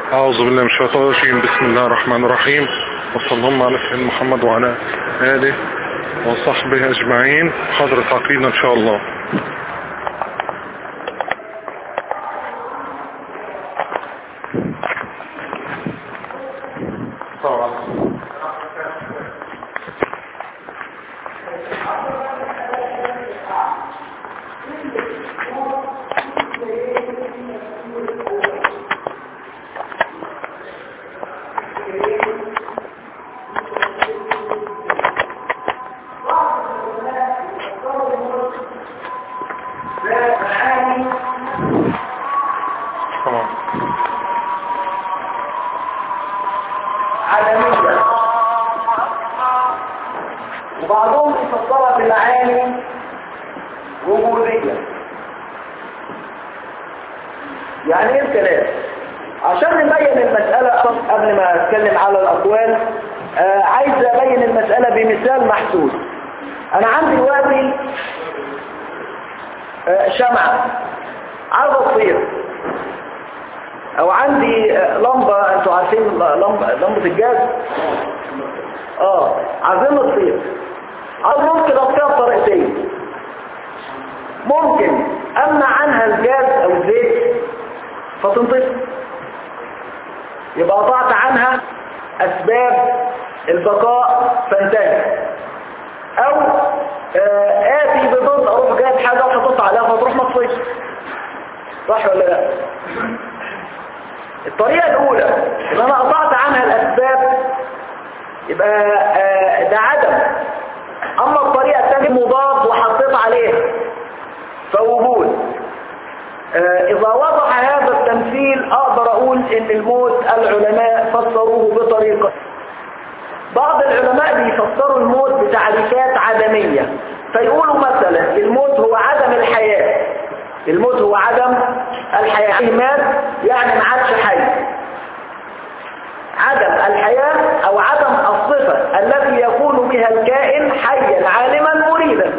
أعوذ بالله من الشيطان الرجيم بسم الله الرحمن الرحيم وصلى الله على سيدنا محمد وعلى آله وصحبه أجمعين حضرة عقيدة إن شاء الله تمام عدمية وبعضهم يفسرها بمعاني وجودية يعني ايه الكلام عشان نبين المسألة قبل ما اتكلم على الأقوال آه عايز ابين المسألة بمثال محسوس انا عندي دلوقتي آه شمعة عايز اطير او عندي آه، لمبة انتوا عارفين لمبة, لمبة الجاز اه عايزين نطير او ممكن اطير بطريقتين ممكن امنع عنها الجاز او الزيت فتنطفي يبقى قطعت عنها اسباب البقاء فانتهي او آه، اتي بضد اروح جايب حاجه وحطيتها عليها فتروح مطفيه صح ولا لا الطريقه الاولى ان انا قطعت عنها الاسباب يبقى آه، ده عدم اما الطريقه الثانيه مضاد وحطيت عليها فوجود آه، إذا وضح هذا التمثيل أقدر أقول إن الموت العلماء فسروه بطريقة بعض العلماء بيفسروا الموت بتعريفات عدمية فيقولوا مثلا الموت هو عدم الحياة الموت هو عدم الحياة يعني مات يعني ما عادش حي عدم الحياة أو عدم الصفة التي يكون بها الكائن حيا عالما مريدا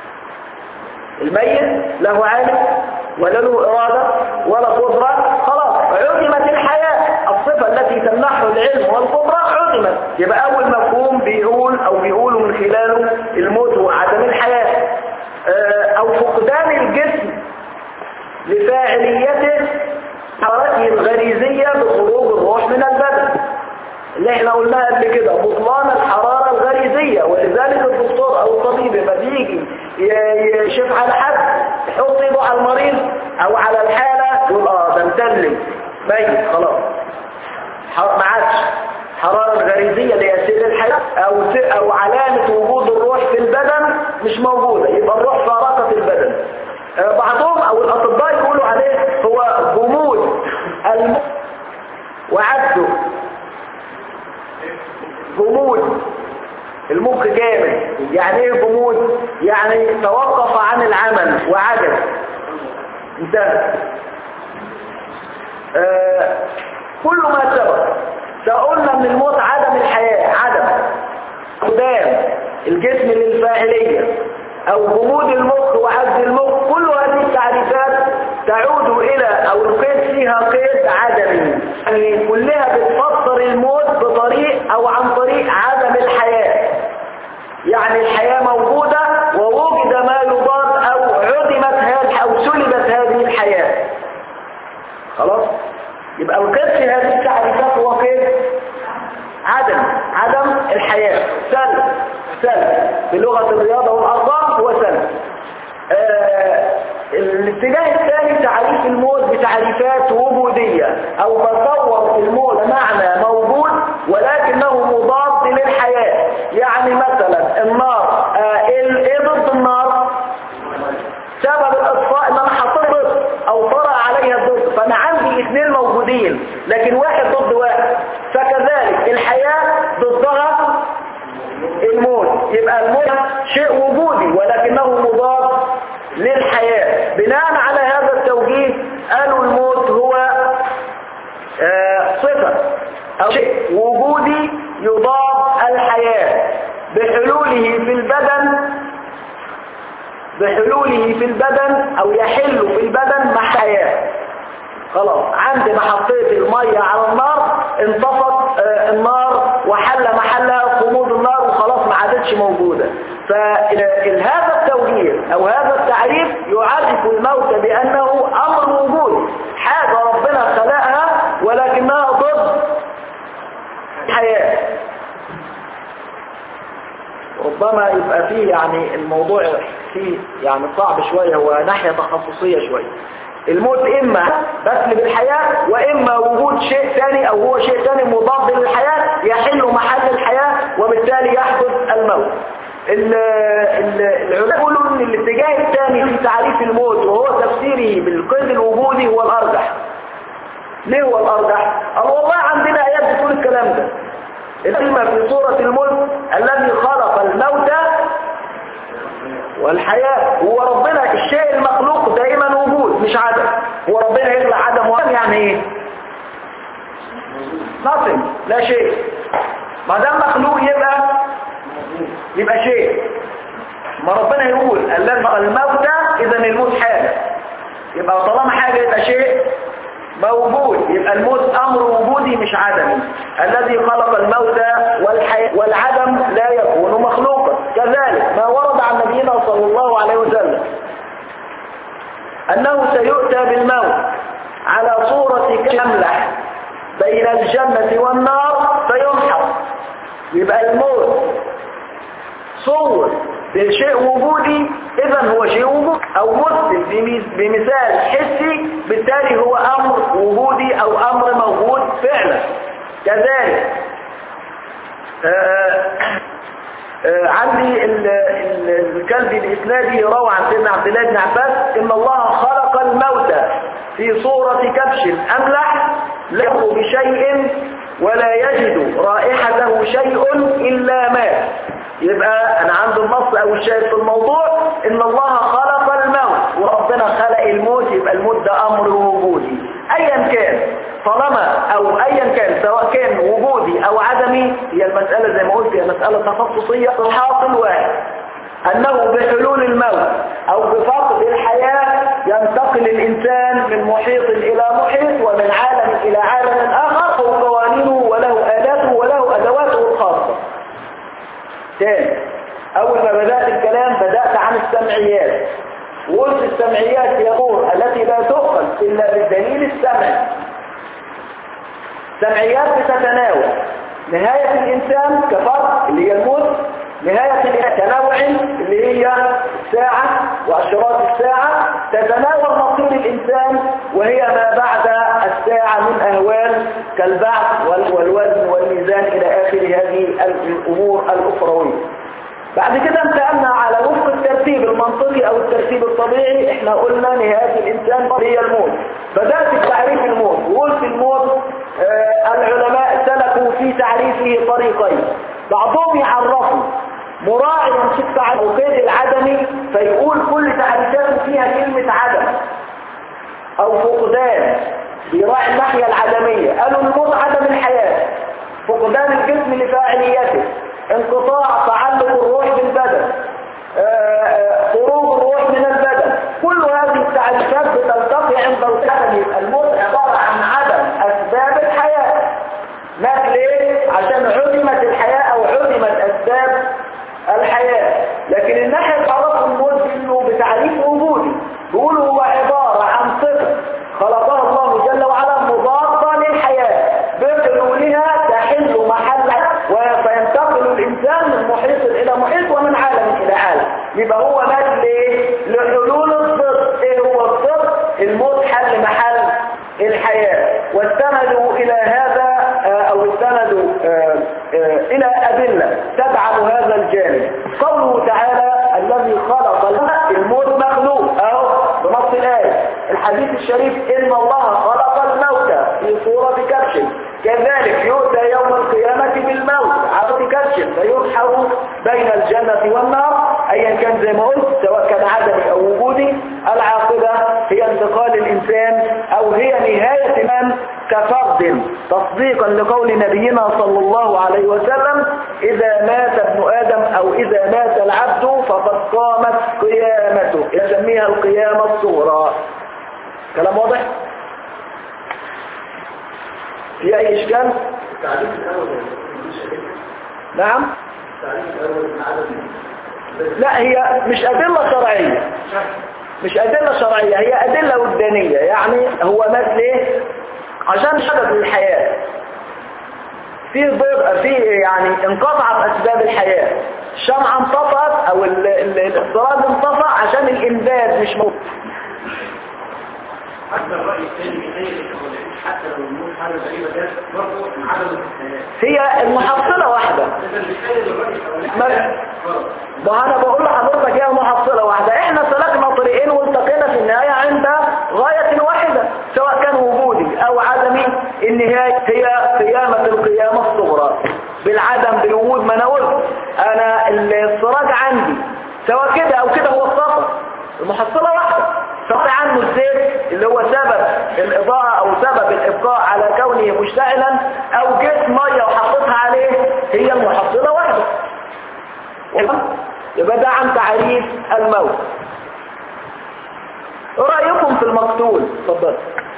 الميت له علم ولا له إرادة ولا قدرة خلاص عدمت الحياة الصفة التي تمنحه العلم والقدرة عدمت يبقى أول مفهوم بيقول أو بيقولوا من خلاله الموت هو عدم الحياة آه، أو فقدان الجسم لفاعليته حركته الغريزية بخروج الروح من البدن اللي احنا قلناها قبل كده بطلان الحرارة الغريزية ولذلك الدكتور او الطبيب لما بيجي ي- يشوف على حد يحط ايده على المريض او على الحالة يقول اه ده متلج ميت خلاص ح- ما عادش حرارة الغريزية اللي هي سر الحياة او س- او علامة وجود الروح في البدن مش موجودة يبقى الروح فارقت البدن آه، بعضهم او الاطباء يقولوا عليه هو جمود الم... وعده جمود المخ جامد يعني ايه جمود يعني توقف عن العمل وعجز انتهى آه كل ما سبق سأقولنا من الموت عدم الحياة عدم قدام الجسم للفاعلية او جمود المخ وعجز المخ كل هذه التعريفات تعود الى او القيد فيها قيد عدمي يعني كلها بتفسر الموت بطريق او عن طريق عدم الحياة يعني الحياة موجودة ووجد ما يضاد او عدمت هذه او سلبت هذه الحياة خلاص يبقى القيد في هذه التعريفات هو قيد عدم عدم الحياة سلب سلب بلغة الرياضة والأرقام هو سلب آه الاتجاه الثاني تعريف الموت بتعريفات وجودية او تصور الموت معنى موجود ولكنه مضاد للحياة يعني مثلا النار آه ايه ضد النار سبب الاطفاء ان انا حطيت ضد او طرأ عليها الضد فانا عندي اثنين موجودين لكن واحد ضد واحد فكذلك الحياة ضدها الموت يبقى الموت شيء وجودي ولكنه مضاد للحياة بناء على هذا التوجيه قالوا الموت هو آه صفة أو شيء وجودي يضاد الحياة بحلوله في البدن بحلوله في البدن أو يحل في البدن مع حياة خلاص عند ما حطيت المية على النار انطفت آه، النار وحل محلها خمود النار وخلاص ما عادتش موجودة فهذا التوجيه او هذا التعريف يعرف الموت بانه امر وجود حاجة ربنا خلقها ولكنها ضد الحياة ربما يبقى فيه يعني الموضوع فيه يعني صعب شوية هو ناحية تخصصية شوية الموت إما بس بالحياة وإما وجود شيء ثاني أو هو شيء ثاني مضاد للحياة يحل محل الحياة وبالتالي يحدث الموت ال- ال- العلماء يقولوا ان الاتجاه الثاني في تعريف الموت وهو تفسيره بالقيد الوجودي هو الارجح ليه هو الارجح قال والله عندنا ايات بتقول الكلام ده الكلمة في سورة الملك الذي خلق الموت والحياة هو ربنا الشيء المخلوق دائما وجود مش عدم هو ربنا يخلق عدم وعدم يعني ايه nothing لا شيء ما دام مخلوق يبقى يبقى شيء ما ربنا يقول الذي خلق الموت اذا الموت حاجة يبقى طالما حاجة يبقى شيء موجود يبقى الموت امر وجودي مش عدمي الذي خلق الموت والحياة والعدم لا يكون مخلوقا كذلك ما ورد عن نبينا صلى الله عليه وسلم انه سيؤتى بالموت على صورة كملح بين الجنة والنار فيمحط يبقى الموت صور بشيء وجودي اذا هو شيء وجودي او مثل بمث- بمثال حسي بالتالي هو امر وجودي او امر موجود فعلا كذلك آه، آه، عندي ال- ال- الكلب الاسنادي روى عن سيدنا عبد الله بن عباس ان الله خلق الموت في صورة كبش املح له بشيء ولا يجد رائحته شيء الا مات يبقى انا عندي النص او الشاهد في الموضوع ان الله خلق الموت وربنا خلق الموت يبقى الموت ده امر وجودي ايا كان طالما او ايا كان سواء كان وجودي او عدمي هي المسألة زي ما قلت هي مسألة تخصصية الحاصل واحد انه بحلول الموت او بفقد الحياة ينتقل الانسان من محيط الى محيط ومن عالم الى عالم اخر له قوانينه وله الاته وله ادواته الخاصة تاني اول ما بدأت الكلام بدأت عن السمعيات وقلت السمعيات هي امور التي لا تؤخذ الا بالدليل السمعي سمعيات بتتناول نهاية الإنسان كفرد اللي هي الموت نهاية التنوع اللي هي الساعة وأشراط الساعة تتناول مصير الإنسان وهي ما بعد الساعة من أهوال كالبعث وال- والوزن والميزان إلى آخر هذه الأمور الأخروية بعد كده انتقلنا على وفق الترتيب المنطقي او الترتيب الطبيعي احنا قلنا نهاية الانسان هي الموت بدأت بتعريف الموت وقلت الموت آه العلماء سلكوا في تعريفه طريقين بعضهم يعرفوا مراعيا في التعريف او قيد العدمي فيقول كل تعريفاته فيها كلمة عدم او فقدان بيراعي الناحية العدمية قالوا الموت عدم الحياة فقدان الجسم لفاعليته انقطاع تعلق الروح بالبدن آه، آه، خروج الروح من البدن كل هذه التعريفات بتلتقي عند الكلام الموت عبارة عن عدم أسباب الحياة مات ليه؟ عشان عدمت الحياة أو عدمت أسباب الحياة لكن الناحية تعرف الموت انه بتعريف وجودي بيقولوا هو عبارة عن صفة خلقها الله جل وعلا مضادة للحياة بحلولها تحل محلها وينتقل الإنسان من محيط إلى محيط ومن عالم إلى عالم يبقى هو مات ليه؟ لحلول الضد إيه هو الضد؟ الموت حل محل الحياة واستندوا إلى هذا آه، أو استندوا آه، آه، إلى أدلة تدعم هذا الجانب قوله تعالى الذي خلق الموت الموت مخلوق أو بنص الآية الحديث الشريف إن الله خلق الموت في صورة كبش كذلك يؤتى يوم القيامة بالموت على كبش فيرحل بين الجنة والنار أيا كان زي ما قلت سواء كان عدمي أو وجودي العاقبة هي انتقال الإنسان أو هي نهاية من كفرد تصديقا لقول نبينا صلى الله عليه وسلم إذا مات ابن آدم أو إذا مات العبد فقد قامت قيامته يسميها القيامة الصغرى كلام واضح؟ في اي اشكال التعريف الأول نعم التعريف الأول من عدم لا هي مش ادله شرعيه مش ادله شرعيه هي ادله وجدانيه يعني هو مثل ايه عشان سبب الحياه في ضرب في يعني انقطعت اسباب الحياه الشمعة انطفأت او ال- ال- السراج انطفأ عشان الامداد مش موجود حتى الرأي الثاني من أي الحوالين حتى لو النور حاجة غريبة ده برضه من عدم الحياة هي المحصلة واحدة إذا بيخلي الرأي الحوالين ما- غلط ما انا بقول لحضرتك هي محصلة واحدة احنا سلكنا طريقين والتقينا في النهاية عند غاية واحدة سواء كان وجودي او عدمي النهاية هي قيامة القيامة الصغرى بالعدم بالوجود ما انا قلت انا السراج عندي سواء كده او كده هو الصفر المحصلة واحدة سواء عنه الزيت اللي هو سبب الإضاءة أو سبب الإبقاء على كونه مشتعلا أو جيت مية وحطيتها عليه هي المحصلة واحدة يبقى ده عن تعريف الموت ايه رأيكم في المقتول اتفضل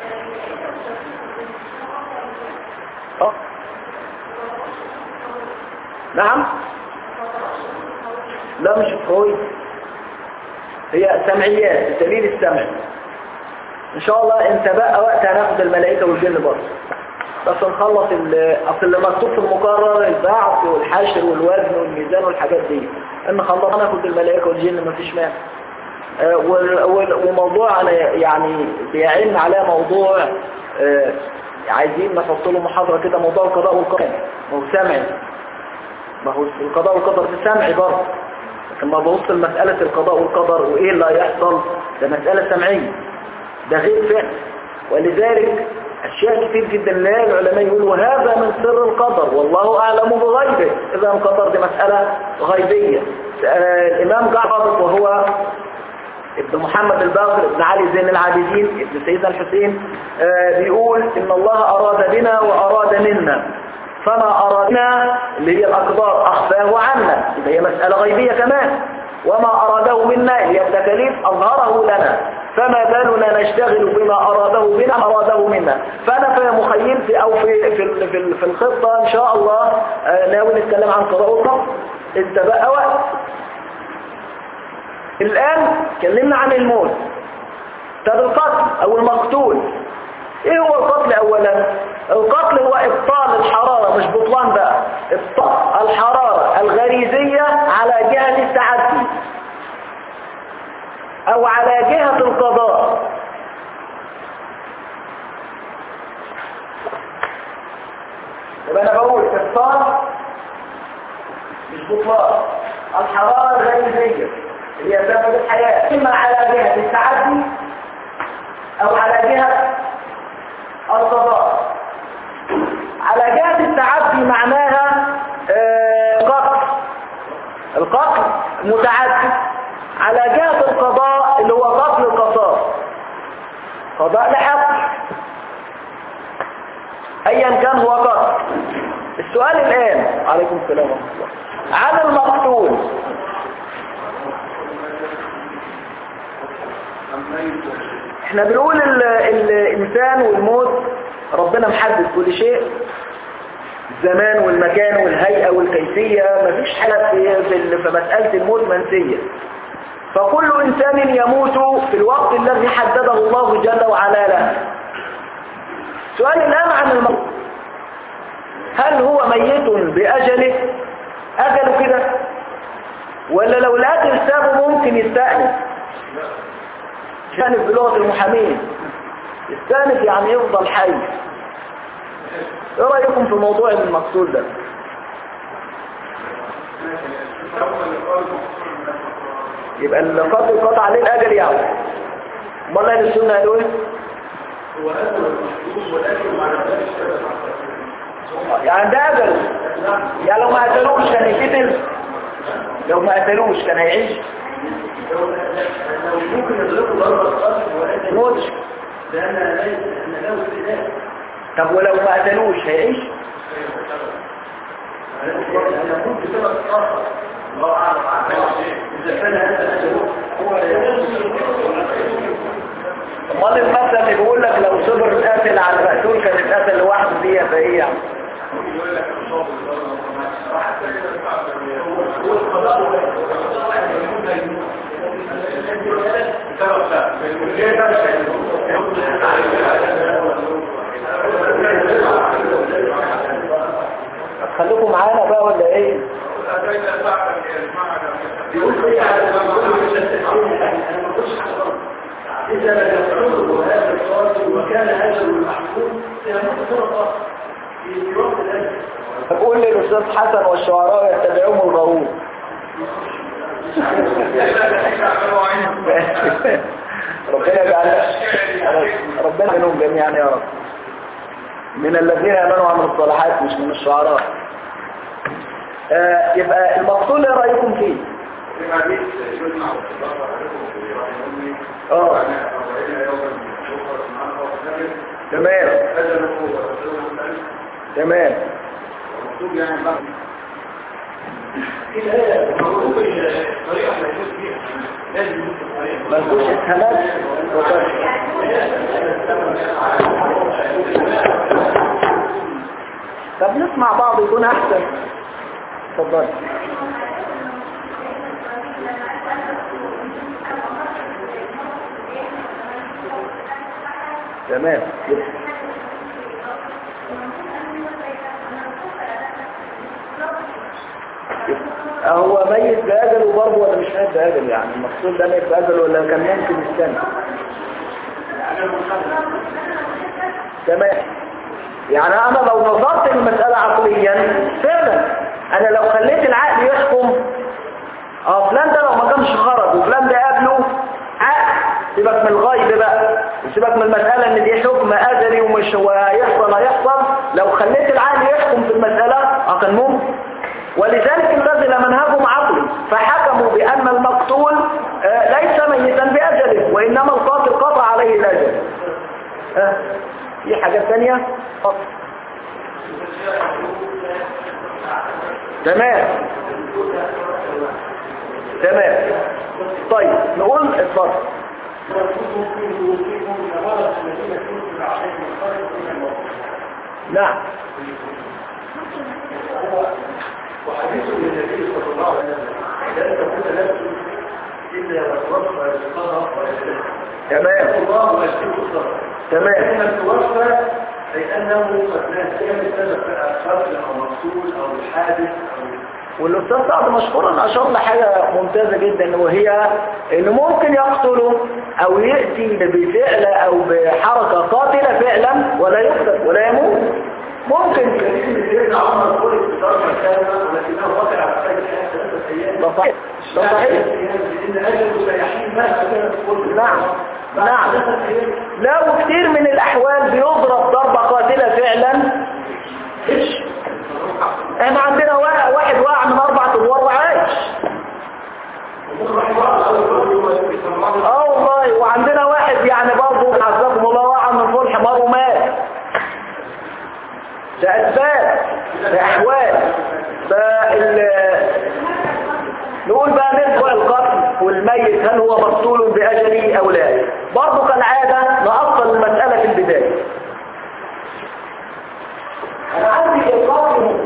اه نعم لا مش كويس هي سمعيات الدليل السمعي ان شاء الله انت بقى وقت هناخد الملائكة والجن برضه بس نخلص ال- اصل اللي مكتوب في المقرر البعث والحشر والوزن والميزان والحاجات دي ان خلصنا ناخد الملائكة والجن مفيش مانع آه، وال- وال- وموضوع انا يعني بيعين عليه موضوع آه، عايزين نحط له محاضرة كده موضوع القضاء والقدر ما هو سمعي ما هو القضاء والقدر في سمعي برضه لكن ما ببص لمسألة القضاء والقدر وايه اللي هيحصل ده مسألة سمعية ده غير فعل ولذلك أشياء كتير جدا لا العلماء يقولوا هذا من سر القدر والله أعلم بغيبه إذا القدر دي مسألة غيبية آه، الإمام جعفر وهو ابن محمد الباقر ابن علي زين العابدين ابن سيدنا الحسين آه، بيقول إن الله أراد بنا وأراد منا فما أرادنا اللي هي الأقدار أخفاه عنا يبقى هي مسألة غيبية كمان وما أراده منا اللي هي التكاليف أظهره لنا فما بالنا نشتغل بما أراده بنا أراده منا فأنا في مخيلتي أو في في ال- في, ال- في الخطة إن شاء الله آه، ناوي نتكلم عن قضاء القبر انت بقى وقت الآن اتكلمنا عن الموت طب القتل أو المقتول ايه هو القتل اولا القتل هو ابطال الحرارة مش بطلان بقى ابطال الحرارة الغريزية على جهة التعدي او على جهة القضاء يبقى انا بقول ابطال مش بطلان الحرارة الغريزية اللي هي سبب الحياة اما على جهة التعدي او على جهة القضاء على جهة التعدي معناها آه، قتل القتل متعدي على جهة القضاء اللي هو قتل القصاص قضاء لحق ايا كان هو قتل السؤال الان عليكم السلام ورحمة الله عن المقتول احنا بنقول ال- الانسان والموت ربنا محدد كل شيء الزمان والمكان والهيئة والكيفية مفيش حاجة في, في, ال- في مسألة الموت منسية فكل إنسان يموت في الوقت الذي حدده الله جل وعلا له سؤال الآن عن الموت هل هو ميت بأجله أجله كده ولا لو الأجل سابه ممكن يستأنف يستأنف بلغة المحامين يستأنف يعني يفضل حي ايه رأيكم في موضوع المقتول ده يبقى القتل قطع عليه الأجل يعني امال اهل السنة قالوا ايه يعني ده أجل يعني لو ما قتلوش كان يقتل لو ما قتلوش كان هيعيش ممكن يطلقوا ضرب القتل ولكن موتش لأن لأن له ابتلاء طب ولو ما قتلوش هيعيش يكون بسبب آخر الله أعلم إذا كان هذا أجله هو امال المثل اللي بيقول لك لو صبر القاتل على المقتول كان اتقتل لوحده دي ايه يعني خليكم معانا بقى ولا ايه إذا لم يحصله هذا الصادق وكان هذا المحفوظ سيموت فرقة في وقت الأجل بقول لي الاستاذ حسن والشعراء يتبعون الغرور ربنا يجعل ربنا منهم جميعا يا رب من الذين امنوا وعملوا الصالحات مش من الشعراء آه يبقى المقصود ايه رايكم فيه اه تمام تمام ملكوش اتهامات طب نسمع بعض يكون احسن اتفضل تمام هو ميت بأجله برضه ولا مش ميت بأجله يعني المقصود ده ميت بأجله ولا كان ممكن يستنى تمام يعني انا لو نظرت المسألة عقليا فعلا انا لو خليت العقل يحكم اه فلان ده لو ما كانش خرج وفلان ده قابله عقل سيبك من الغيب بقى وسيبك من المسألة ان دي حكم ازلي ومش وهيحصل هيحصل لو خليت العقل يحكم في المسألة اه كان ممكن ولذلك الذين منهجهم عقلي فحكموا بأن المقتول آه، ليس ميتا بأجله وإنما القاتل قطع عليه الأجل آه، في حاجات ثانية تمام تمام طيب نقول اتفضل نعم وحديث النبي صلى الله عليه وسلم لا تكون نفس إلا وتوفى رزقها ويسلم تمام الله ويسلم الصبر تمام فإن توفى لأنه قد نسي بسبب قتل أو مقتول أو حادث أو والاستاذ سعد مشكورا اشار لحاجه ممتازه جدا وهي انه ممكن يقتله او ياتي بفعل او بحركه قاتله فعلا ولا يقتل ولا يموت ممكن سيدنا عمر قول اقتصار مكانه ولكنه وقع على خير ثلاثة أيام ده صحيح ده صحيح لأن أجل سيحين مهما كانت قوته نعم نعم لا وكثير من الاحوال بيضرب ضربه قاتله فعلا إيش؟ احنا عندنا وا- واحد واقع من اربع ادوار وعايش اه والله وعندنا واحد يعني برضه عزكم الله وقع من فوق الحمار ومات ده اسباب ده احوال فال نقول بقى نرجع القتل والميت هل هو مقتول باجله او لا برضه كالعاده نأصل المساله في البدايه انا عندي القتل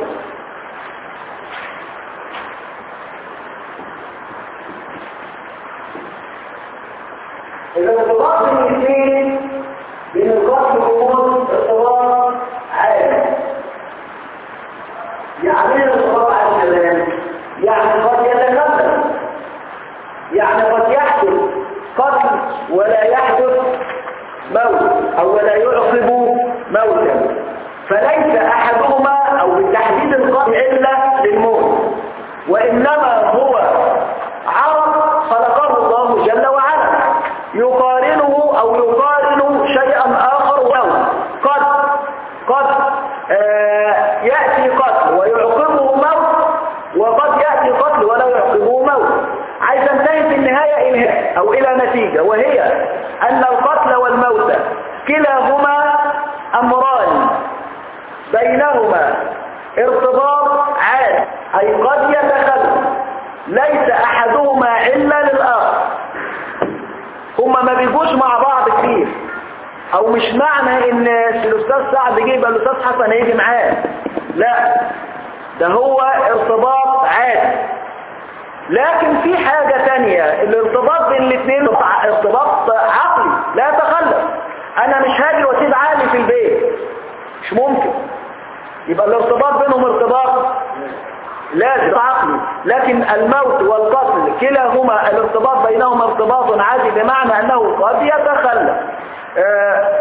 إذا ارتباط بين الاثنين بين القتل والموت ارتباط عالي يعني ايه الارتباط عالي كمان؟ يعني قد يتكلم يعني قد يحدث قتل ولا يحدث موت أو ولا يعقب موتا فليس أحدهما أو بالتحديد القتل إلا للموت وإنما هو عرض خلقه الله جل وعلا يقارنه أو يقارن شيئا آخر له قد قد آه يأتي قتل ويعقبه موت وقد يأتي قتل ولا يعقبه موت عايز انتهي في النهاية إنهاء أو إلى نتيجة وهي أن القتل والموت كلاهما أمران بينهما ارتباط عاد أي قد يتخلف ليس أحدهما إلا للآخر هما ما بيجوش مع بعض كتير او مش معنى ان الاستاذ سعد جه يبقى الاستاذ حسن هيجي معاه لا ده هو ارتباط عادي لكن في حاجة تانية الارتباط بين الاثنين ارتباط عقلي لا يتخلف انا مش هاجي واسيب عقلي في البيت مش ممكن يبقى الارتباط بينهم ارتباط لازم عقلي لكن الموت والقتل كلاهما الارتباط بينهما ارتباط عادي بمعنى انه قد يتخلف آه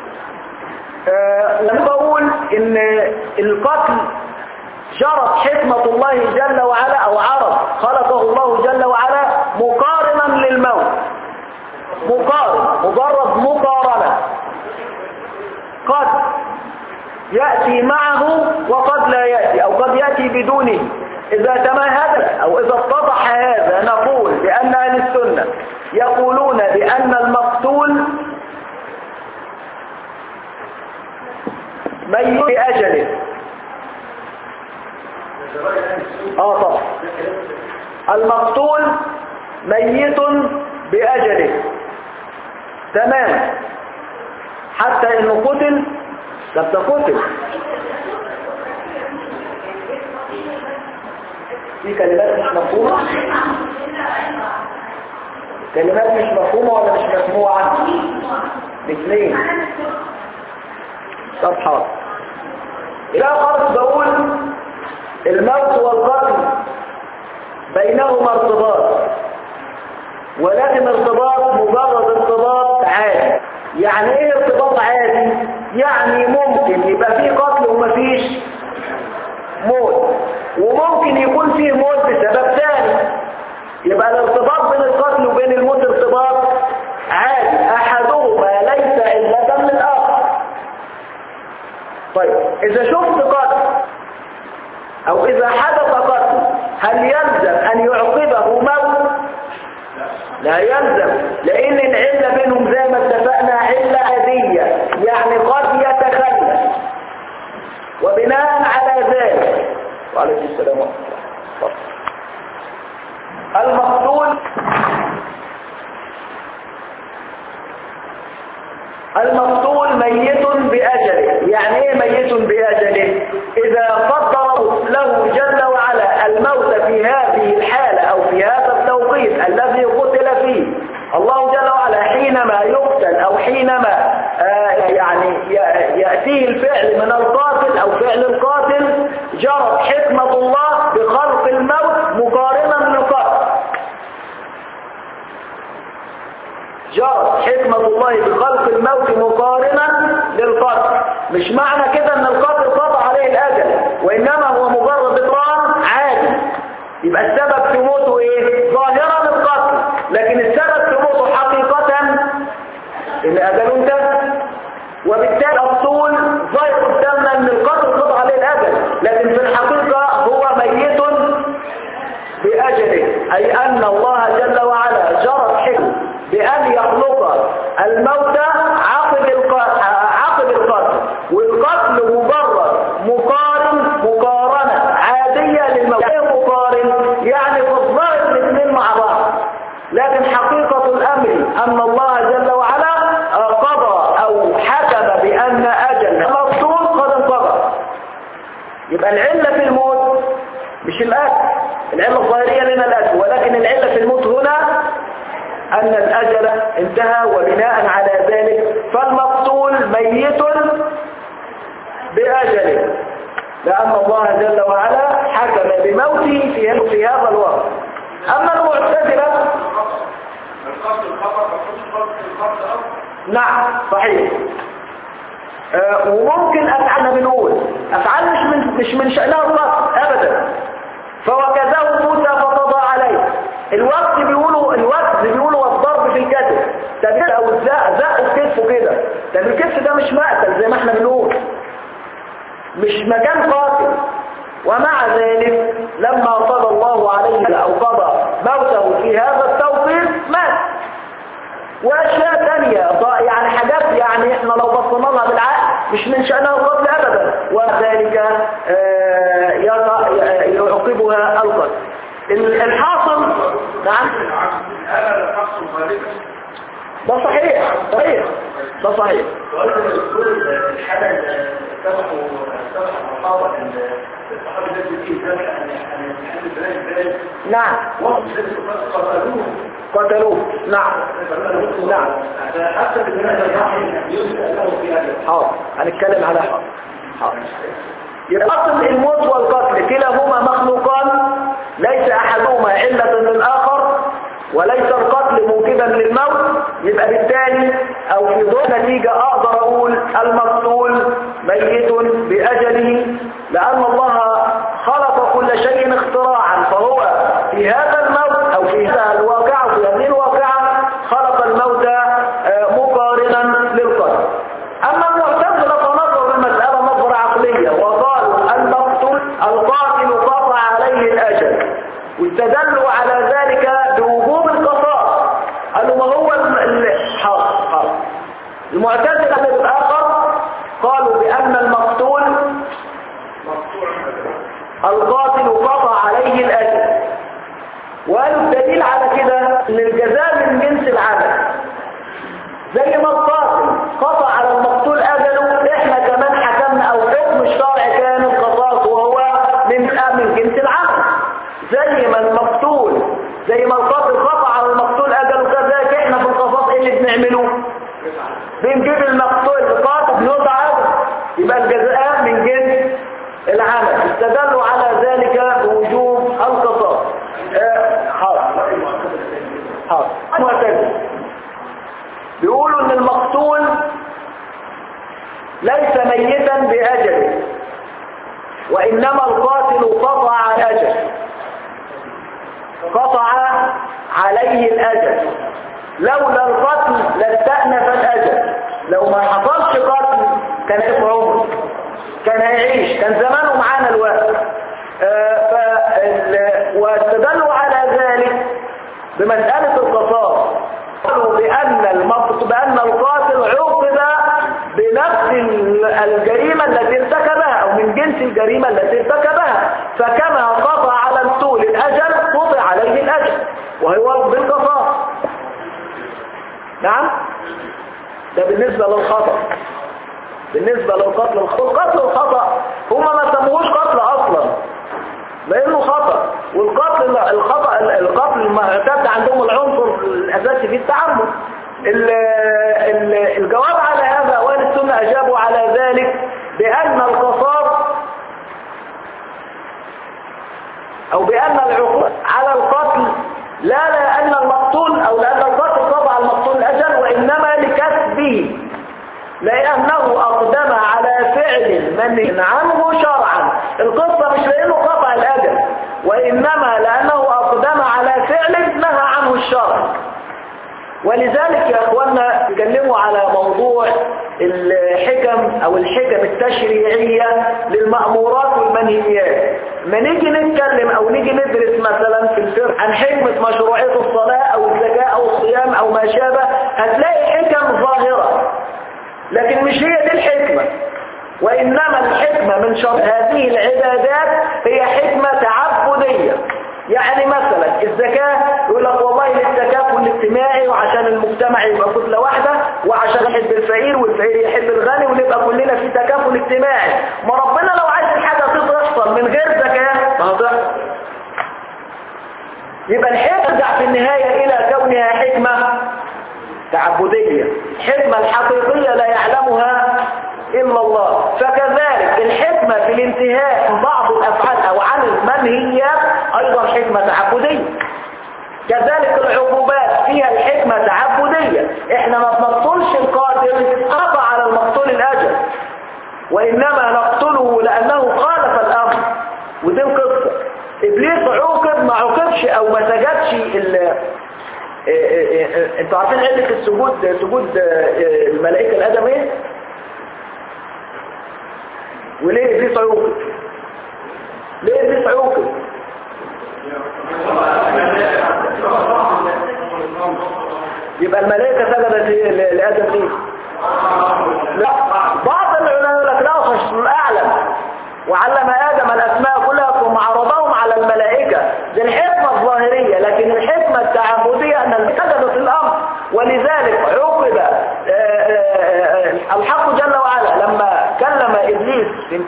آه لما بقول ان القتل جرت حكمة الله جل وعلا او عرض خلقه الله جل وعلا مقارنا للموت مقارن مجرد مقارنة قد يأتي معه وقد لا يأتي او قد يأتي بدونه اذا تمهد او اذا اتضح هذا نقول بان اهل السنة يقولون بان المقتول ميت بأجله اه طبعا المقتول ميت بأجله تمام حتى انه قتل طب ده قتل في كلمات مش مفهومة كلمات مش مفهومة ولا مش مسموعة الاثنين طب حاضر إلى خالص بقول الموت والقتل بينهما ارتباط ولكن ارتباط مجرد ارتباط عادي يعني ايه ارتباط عادي يعني ممكن يبقى فيه قتل ومفيش موت وممكن يكون فيه موت بسبب ثاني يبقى الارتباط بين القتل وبين الموت ارتباط عادي احدهما ليس علة للاخر طيب اذا شفت قتل او اذا حدث قتل هل يلزم ان يعقبه موت لا يلزم لان العلة بينهم زي ما اتفقنا علة عادية يعني قد يتخلف وبناء على ذلك وعليكم السلام ورحمة الله المقتول المقتول ميت بأجله يعني ايه ميت بأجله اذا قدر له جل وعلا الموت في هذه الحالة او في هذا التوقيت الذي قتل فيه الله جل وعلا حينما يقتل او حينما آه يعني يأتيه الفعل من القاتل او فعل القاتل جرت حكمة الله بخلق الموت مقارنا للقتل جرت حكمة الله بخلق الموت مقارنا للقتل مش معنى كده ان القتل قطع عليه الاجل وانما هو مجرد اطران عادي يبقى السبب في موته ايه ظاهرا القتل لكن السبب في موته حقيقة ان اجله انتهى وبالتالي الطول ظاهر قدامنا ان القتل قطع عليه الاجل لكن في الحقيقة هو ميت بأجله أي أن الله جل وعلا جرت حكمه بأن يخلق الموت عقب القتل عقب القتل والقتل مجرد مقارن مقارنة عادية للموت ايه مقارن يعني في الظاهر الاثنين مع بعض لكن حقيقة الأمر أن الله جل وعلا قضى أو حكم بأن أجل المقتول قد انقضى يبقى العلة في الموت مش الأكل العلة الظاهرية لنا الأكل ولكن العلة في الموت هنا أن الأجل انتهى وبناء على ذلك فالمقتول ميت بأجله لأن الله جل وعلا حكم بموته في في هذا الوقت أما المعتزلة نعم صحيح آه وممكن أفعالنا بنقول أفعال مش من مش من شأنها القتل أبدا فوكزه موسى فقضى عليه الوقت بيقولوا الوقت بيقولوا الضرب في الكتف طب او الزق زق في كتفه كده طب الكتف ده مش مقتل زي ما احنا بنقول مش مكان قاتل ومع ذلك لما قضى الله عليه او قضى موته في هذا التوقيت مات واشياء تانية يعني حاجات يعني احنا لو بصينا لها بالعقل مش من شأنها القتل ابدا وذلك يعقبها القتل الحاصل نعم ده صحيح صحيح ده صحيح وقلت الدكتور الحالة اللي سمحوا سمح المحاضرة ان الصحابي ده فيه ذلك ان ان يحل البلاد البلاد نعم وقت ذلك قتلوه قتلوه نعم نعم حتى في بلاد الرحم يسأل له في هذا حاضر هنتكلم على حاضر حاضر يبقى اصل الموت والقتل كلاهما مخلوقان ليس احدهما علة للاخر وليس القتل موجبا للموت يبقى بالتالي او في ضوء نتيجة اقدر اقول المقتول ميت باجله لان الله خلق كل شيء اختراعا فهو في هذا الموت او في هذا الواقع في هذه الواقعة خلق الموت آه، مقارنا للقتل اما المعتزلة فنظروا المسألة نظرة عقلية وقالوا المقتول القاتل قطع عليه الاجل واستدلوا على ذلك بوجوب القصاص قالوا ما هو الم- ال- حاضر حاضر المعتزلة الآخر قالوا بأن المقتول القاتل قطع عليه الأجل وقالوا الدليل على كده ان الجزاء من جنس العمل زي ما القاتل قطع على المقتول أجله احنا كمان حكمنا او حكم الشرع كان القصاص وهو من من جنس العمل زي ما المقتول زي ما القاتل قطع على المقتول أجله كذلك احنا في القصاص ايه اللي بنعمله بنجيب المقتول القاتل بنوضع أجل يبقى الجزاء من جنس العمل استدلوا على ذلك بوجوب القصاص آه، حاضر حاضر معتدل بيقولوا ان المقتول ليس ميتا بأجله وإنما القاتل قطع الأجل قطع عليه الأجل لولا القتل لاستأنف الأجل لو ما حصلش قتل كان في عمره كان هيعيش كان زمانه معانا الوقت آه، فال- واستدلوا على ذلك بمسألة القصاص قالوا بأن المقت بأن القاتل عوقب بنفس ال- الجريمة التي ارتكبها أو من جنس الجريمة التي ارتكبها فكما قطع على الطول الأجل قطع عليه الأجل وهو بالقصاص نعم ده بالنسبة للخطأ بالنسبة للقتل القتل الخطأ هما ما سموهوش قتل أصلا لأنه خطأ والقتل الخطأ القتل المعتاد عندهم العنصر الأساسي في التعمد ال- ال- الجواب على هذا أوائل السنة أجابوا على ذلك بأن القصاص أو بأن العقوبة على القتل لا لأن المقتول أو لأن القتل طبع المقتول الأجل وإنما لكسبه لأنه أقدم على فعل منهي عنه شرعا القصة مش لأنه قطع الأجل وإنما لأنه أقدم على فعل نهى عنه الشرع ولذلك يا أخوانا تكلموا على موضوع الحكم أو الحكم التشريعية للمأمورات والمنهيات ما نيجي نتكلم أو نيجي ندرس مثلا في الفقه عن حكمة مشروعية الصلاة أو الزكاة أو الصيام أو ما شابه هتلاقي حكم ظاهرة لكن مش هي دي الحكمة وإنما الحكمة من شرط هذه العبادات هي حكمة تعبدية يعني مثلا الزكاة يقول لك والله للتكافل الاجتماعي وعشان المجتمع يبقى كتلة واحدة وعشان يحب الفقير والفقير يحب الغني ونبقى كلنا في تكافل اجتماعي ما ربنا لو عايز الحاجة تحصل من غير زكاة ما هتحصل يبقى الحكمة ترجع في النهاية إلى كونها حكمة تعبدية الحكمة الحقيقية لا يعلمها إلا الله فكذلك الحكمة في الانتهاء من بعض الأفعال أو عن المنهيات أيضا حكمة تعبدية كذلك العقوبات فيها الحكمة تعبدية احنا ما بنقتلش القاتل قطع على المقتول الأجل وإنما نقتله لأنه خالف الأمر ودي القصة إبليس عوقب ما عوقبش أو ما سجدش ال- إيه إيه إيه انتوا عارفين علة السجود سجود إيه الملائكة الأدم ايه وليه ابليس عوقب ليه ابليس عوقب يبقى الملائكة سجدت إيه ل- لآدم ليه لا بعض العلماء يقول لك لا خش الأعلم وعلم آدم الأسماء كلها ثم عرضهم على الملائكة دي الحكمة الظاهرية لكن الحكمة التعبدية أن سجدت الأمر ولذلك عقب آه، آه،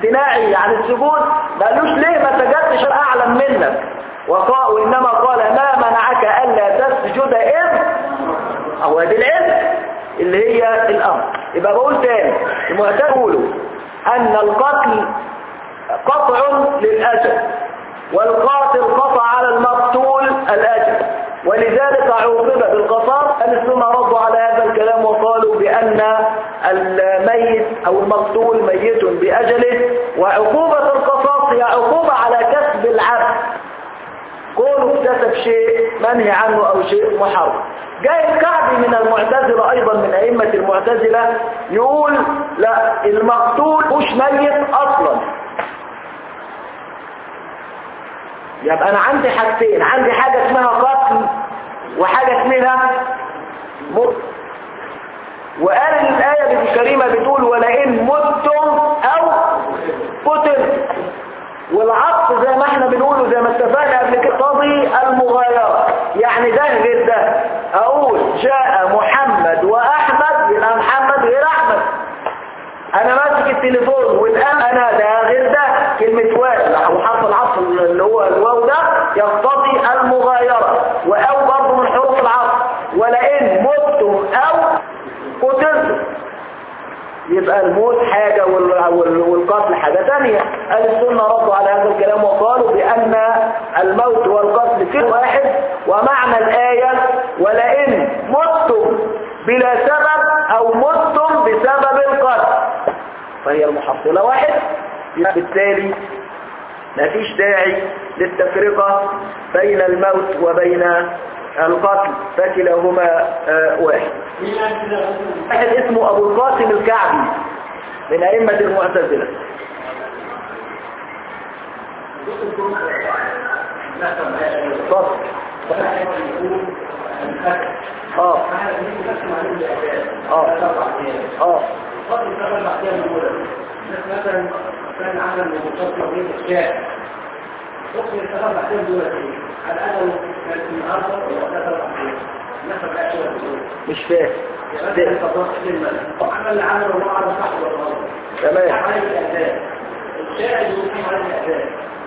امتناعي عن السجود ما قالوش ليه ما سجدتش اعلم منك وقال وانما قال ما منعك الا تسجد اذ هو دي العلم اللي هي الامر يبقى بقول تاني المعتاد يقولوا ان القتل قطع للاجل والقاتل قطع على المقتول الاجل ولذلك عوقب بالقصاص أهل السنة ردوا على هذا الكلام وقالوا بأن الميت أو المقتول ميت بأجله وعقوبة القصاص هي عقوبة على كسب العبد كونه اكتسب شيء منهي عنه أو شيء محرم جاي الكعبي من المعتزلة أيضا من أئمة المعتزلة يقول لا المقتول مش ميت أصلا يبقى أنا عندي حاجتين عندي حاجة اسمها قتل وحاجة اسمها موت وقال الآية الكريمة بتقول ولئن متم أو قتل والعطف زي ما احنا بنقوله زي ما اتفقنا قبل كده تقضي المغايرة يعني ده غير ده اقول جاء محمد واحمد يبقى محمد غير احمد انا ماسك التليفون والان انا ده غير ده كلمة واو او حرف العطف اللي هو الواو ده يقتضي المغايرة واو برضه من حروف العطف ولئن متم او قتلتم يبقى الموت حاجة والقتل حاجة تانية أهل السنة ردوا على هذا الكلام وقالوا بأن الموت والقتل في واحد ومعنى الآية ولئن متم بلا سبب أو متم بسبب القتل فهي المحصلة واحد بالتالي مفيش داعي للتفرقة بين الموت وبين القتل فكلاهما واحد واحد اسمه ابو القاسم الكعبي من ائمة المعتزلة فصل اه اه اه مثلا كان عمل متصل بين الشارع ممكن يشتغل بعدين دول ايه على الاقل كانت النهارده ولا ثلاث نفس الاشياء مش فاهم عمل اللي عمله الله على صح ولا غلط تمام عليه الاذان الشاعر يقيم عليه الاذان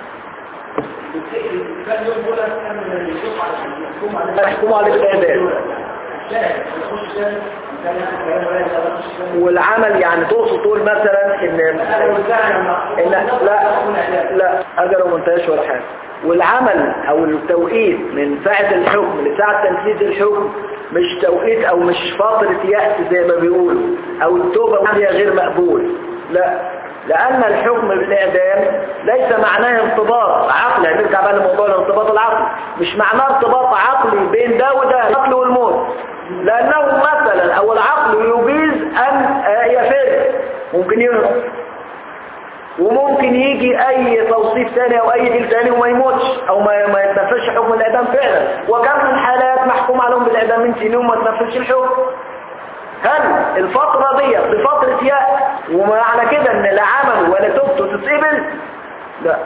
كان يوم دول كان يشوف على يحكم عليه يحكم عليه بالاذان الشاعر يخش شاعر كان ياخد كلام ولا يخش والعمل يعني تقصد تقول مثلا ان ان لا لا اجله ما انتهاش ولا حاجه والعمل او التوقيت من ساعه الحكم لساعه تنفيذ الحكم مش توقيت او مش فتره يأس زي ما بيقولوا او التوبه هي غير مقبول لا لأن الحكم بالإعدام ليس معناه انضباط عقلي هنرجع بقى لموضوع الانضباط العقلي مش معناه انضباط عقلي بين ده وده القتل والموت لأنه مثلا أو العقل يجيز أن يفر ممكن يهرب وممكن يجي أي توصيف ثاني أو أي دليل ثاني وما يموتش أو ما ما يتنفذش حكم الإعدام فعلا وكم من حالات محكوم عليهم بالإعدام من سنين وما تنفذش الحكم هل الفترة دي بفترة يأس ومعنى كده ان لا عمل ولا توبته تتقبل لا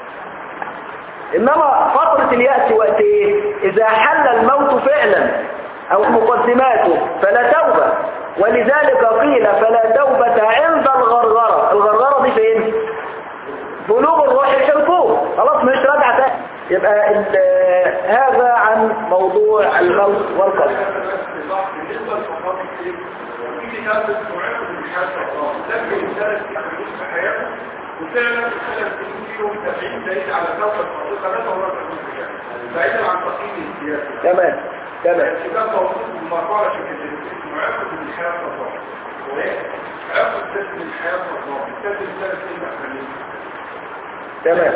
انما فترة اليأس وقت ايه اذا حل الموت فعلا او مقدماته فلا توبة ولذلك قيل فلا توبة عند الغرغرة الغرغرة دي فين بلوغ الروح الحلقوم خلاص مش راجعة تاني يبقى هذا عن موضوع الموت والقتل بالنسبة للصحابة في كتاب معرض من حياة الله لكن ثلاث حدوث في حياته وفعلا الثلاث فيهم تبعين دليل على كوكب الصديقة لا تورط المسيح بعيدا عن تقييم السياسة تمام تمام الكتاب موجود بمقالة في معرض من حياة الله وعرض الثلاث من حياة الله الثلاث الثلاث المحكمين تمام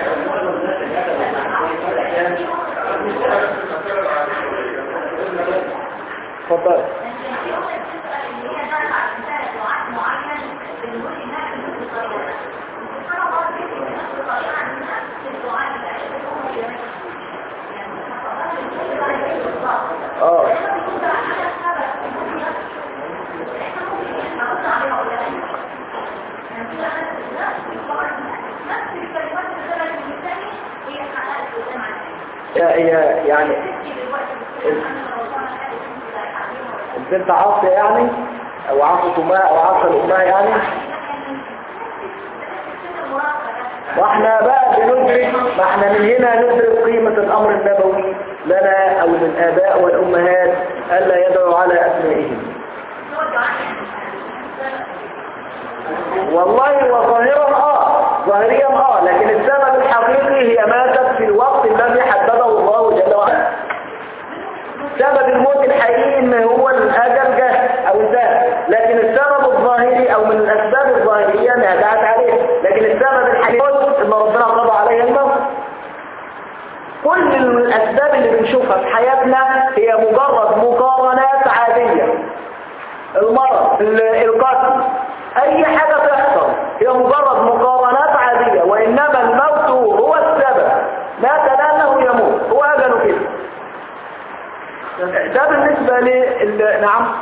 اتفضل اه هي يعني البنت عاصية يعني او عاصة امها او عاصة الامها يعني واحنا بقى بندرك ما احنا من هنا ندرك قيمة الامر النبوي لنا او للاباء والامهات الا يدعوا على اسمائهم والله وظاهرا اه ظاهريا اه لكن السبب الحقيقي هي ماتت في الوقت الذي حدده الله جل وعلا سبب الموت الحقيقي ان هو الاجل جه او انتهى لكن السبب الظاهري او من الاسباب الظاهريه انها دعت عليه لكن السبب الحقيقي ان ربنا قضى عليه الموت كل الاسباب اللي بنشوفها في حياتنا هي مجرد مقارنات عاديه المرض ال- القتل اي حاجه تحصل هي مجرد مقارنات عاديه وانما الموت هو السبب مات لانه يموت هو اجله كده ده بالنسبة لل... نعم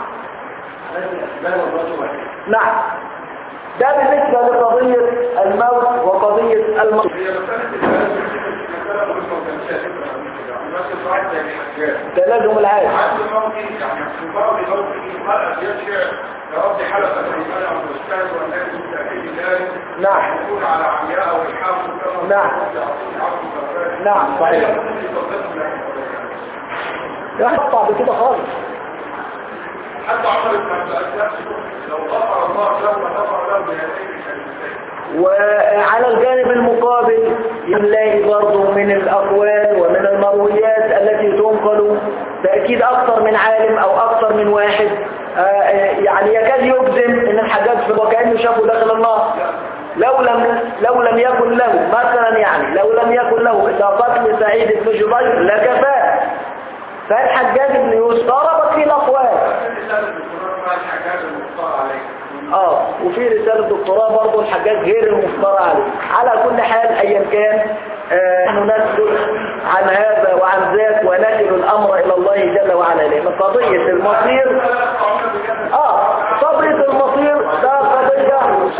نعم ده بالنسبة لقضية الموت وقضية الموت هي مسألة الثلاث مسألة مهمة وتنشأ فكرة يعني مثل واحد زي الحجاج تلازم العادي عند موته يعني في بعض موته المرأة يشيع يربي حلقة الإيمان أو تجتهد وأن يكون تأكيد الله نعم يكون على عمياء أو الحاق كما نعم. يعطون عبد الرزاق. نعم، صحيح. هي ممكن يطبقهم لكن يقطع بكده خالص حتى عمر بن عبد العزيز لو غفر الله له لغفر له بهذين الكلمتين وعلى الجانب المقابل نلاقي برضه من الأقوال ومن المرويات التي تنقل تأكيد أكثر من عالم أو أكثر من واحد آه، آه، يعني يكاد يجزم أن الحجاج في وكأنه شافه داخل النار لو لم لو لم يكن له مثلا يعني لو لم يكن له إلا قتل سعيد بن جبير لكفاه فالحجاج بن يوسف ضربت فيه الأقوال الرسالة الدكتوراه مع الحجاج المختار عليه اه وفي رسالة دكتوراه برضه الحجاج غير المختار عليه على كل حال ايا كان آه، نحن نسكت عن هذا وعن ذاك ونكل الامر الى الله جل وعلا لان قضية المصير اه قضية المصير ده قضية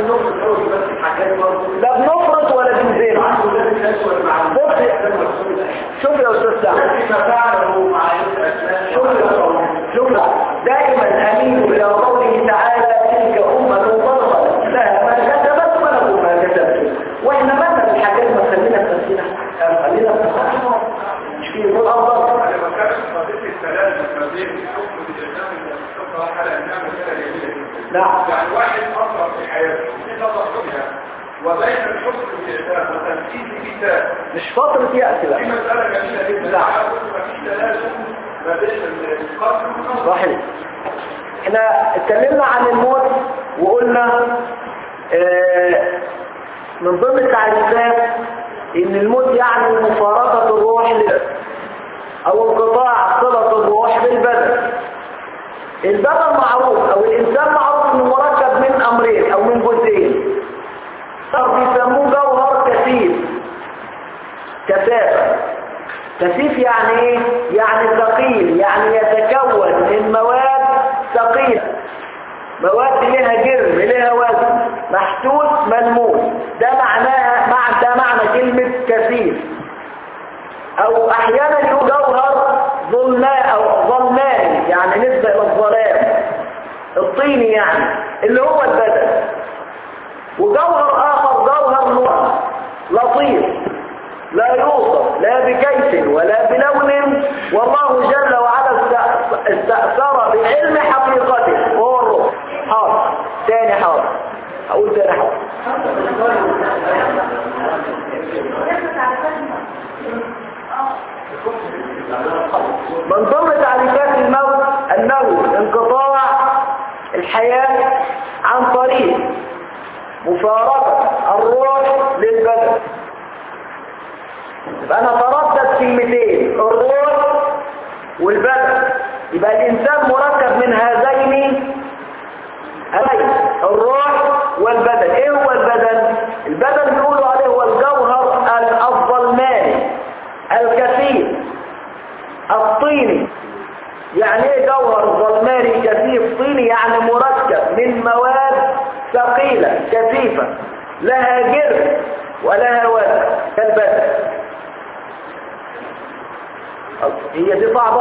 لا بنفرط ولا بنزين بص شوف يا استاذ سعد شوف دائما امين الى قوله تعالى تلك امه ضربت لها ما كسبت ولكم ما كسبتم واحنا مثلا الحاجات ما خلينا في نفسنا خلينا في نفسنا مش في يقول افضل على مكان قضية الثلاثة ما بين الحكم بالإعدام اللي بتشوفها على إنها مسألة جميلة جدا. نعم يعني واحد أثر في حياته في نظر فيها وبين الحكم بالإعدام وتنفيذ كتاب مش فترة يأس في لا مسألة جميلة جدا نعم. على ما في تلازم ما بين القتل والنظر صحيح احنا اتكلمنا عن الموت وقلنا آه، من ضمن التعريفات ان الموت يعني مفارقة الروح لل- او انقطاع صلة الروح بالبدن البدن معروف او الانسان معروف انه مركب من امرين او من جزئين بيسموه جوهر كثيف كثافة كثيف يعني ايه؟ يعني ثقيل يعني يتكون من مواد ثقيلة مواد لها جرم لها وزن محسوس ملموس ده معناها مع ده معنى كلمة كثيف او احيانا يقول جوهر ظلماء او ظلماني يعني نسبة الى الظلام الطيني يعني اللي هو البدن وجوهر اخر جوهر نور لطيف لا يوصف لا بكيف ولا بلون والله جل وعلا است- استأثر بعلم حقيقته وهو الروح حاضر تاني حاضر اقول تاني حاضر من ضمن تعريفات الموت انه انقطاع الحياة عن طريق مفارقة الروح للبدن يبقى انا تردد كلمتين الروح والبدن يبقى الانسان مركب من هذين أي الروح والبدن ايه هو البدن البدن بيقولوا عليه هو الجوهر الظلماني الكثيف الطيني يعني ايه جوهر ظلماني كثيف طيني يعني مركب من مواد ثقيلة كثيفة لها جرم ولها وزن كالبدن هي دي صعبة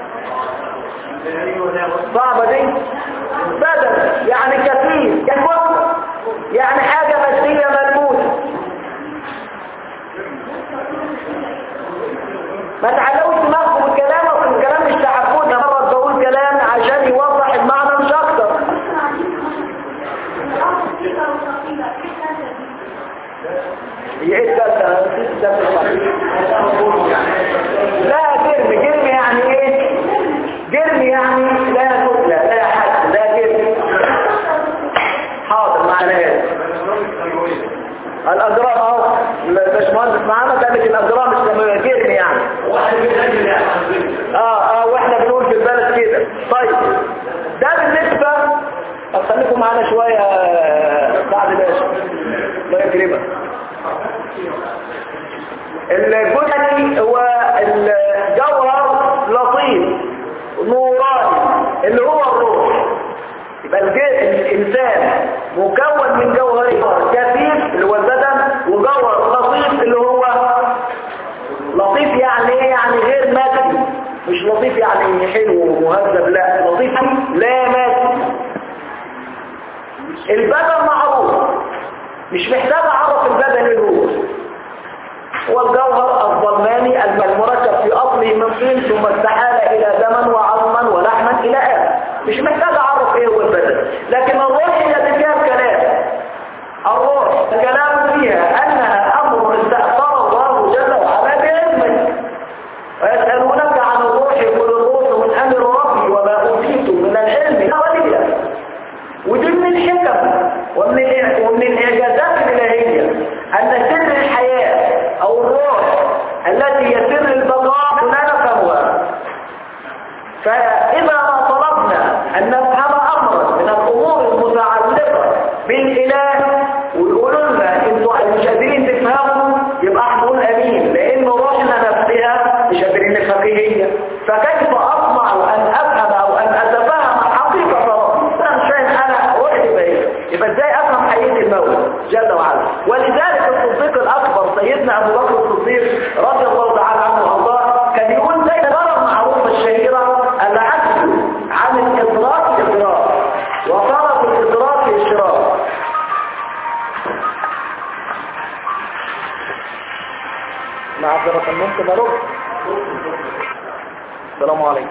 صعبة دي بدن يعني كثير يعني وزن يعني حاجة مادية ملموسة ما تعلقوش دماغكم بالكلام اصل الكلام مش تعبوني مرة بقول كلام عشان يوضح المعنى مش اكتر هي ايه الثالثة؟ لا جرم جرم يعني ايه؟ جرم يعني لا تتلى لا حد لا جرم حاضر معنى هذا الاجرام اهو الباشمهندس معانا قال لك الاجرام السماويه جرم يعني اه اه واحنا بنقول في البلد كده طيب ده بالنسبه طب خليكم معانا شويه آه، سعد باشا الله يكرمك الجثني هو الجوهر لطيف نوراني اللي هو الروح يبقى الج- الانسان مكون من جوهرين كثيف اللي هو البدن وجوهر لطيف اللي هو لطيف يعني ايه يعني غير مادي مش لطيف يعني حلو ومهذب لا لطيف لا مادي البدن معروف مش محتاج اعرف البدن ايه هو هو الجوهر الظلماني المركب في اصله من طين ثم استحال الى دما وعظما ولحما الى اخره مش محتاج اعرف ايه هو البدن لكن الروح هي اللي فيها الكلام الروح الكلام فيها انها امر استاثر الله جل وعلا بعلمه ويسالونك عن الروح قل الروح من امر ربي وما اوتيتم من العلم قليلا ودي من الحكم ومن الإع- ومن الاعجازات الالهيه ان سر الحياه او الروح التي هي سر البقاء لا نفهمها فاذا ما طلبنا ان نفهم امرا من الامور المتعلقه بالاله ويقولوا لنا انتوا مش قادرين تفهموا يبقى احنا نقول امين لان روحنا نفسها مش قادرين نفهم ايه هي فكيف اطمع ان افهم او ان اتفهم حقيقه ربي انا مش فاهم انا روحي يبقى ايه يبقى ازاي افهم حقيقه المولى جل وعلا ولذلك الصديق الاكبر سيدنا ابو بكر الصديق رضي الله تعالى عنه وارضاه كان يقول زي الغرض المعروفه الشهيره العجز عن الادراك ادراك وطلب الادراك اشراك معذرة ممكن ارد السلام عليكم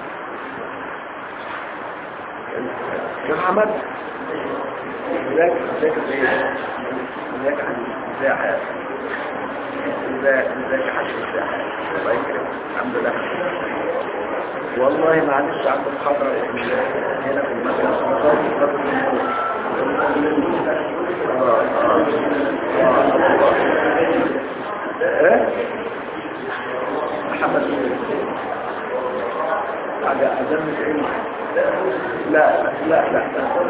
يا محمد ازيك ازيك ازيك ازيك يا حبيبي ازيك يا حياتي ازيك ازيك يا حبيبي ازيك يا حياتي الله يكرمك الحمد لله والله معلش عند محاضرة هنا في المدرسة ايه محمد بعد أذن العلم لا لا لا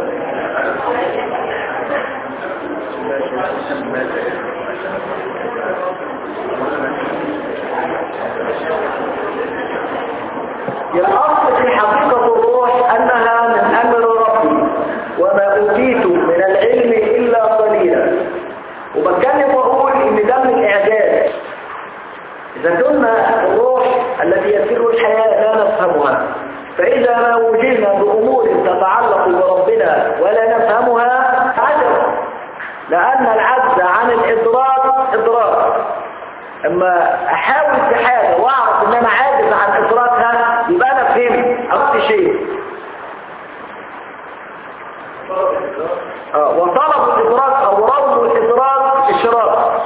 الأصل في حقيقة الروح أنها من أمر ربي وما أوتيت من العلم إلا قليلا وبتكلم وأقول إن ده من الإعجاز إذا قلنا الروح التي يسر الحياة لا نفهمها فإذا ما وجدنا بأمور تتعلق بربنا ولا نفهمها عجب لأن العجز عن الإدراك إدراك اما احاول في حاجة واعرف ان انا عاجز عن ادراكها يبقى انا فهمت اخت شيء آه، وطلب الادراك او روض الادراك اشراك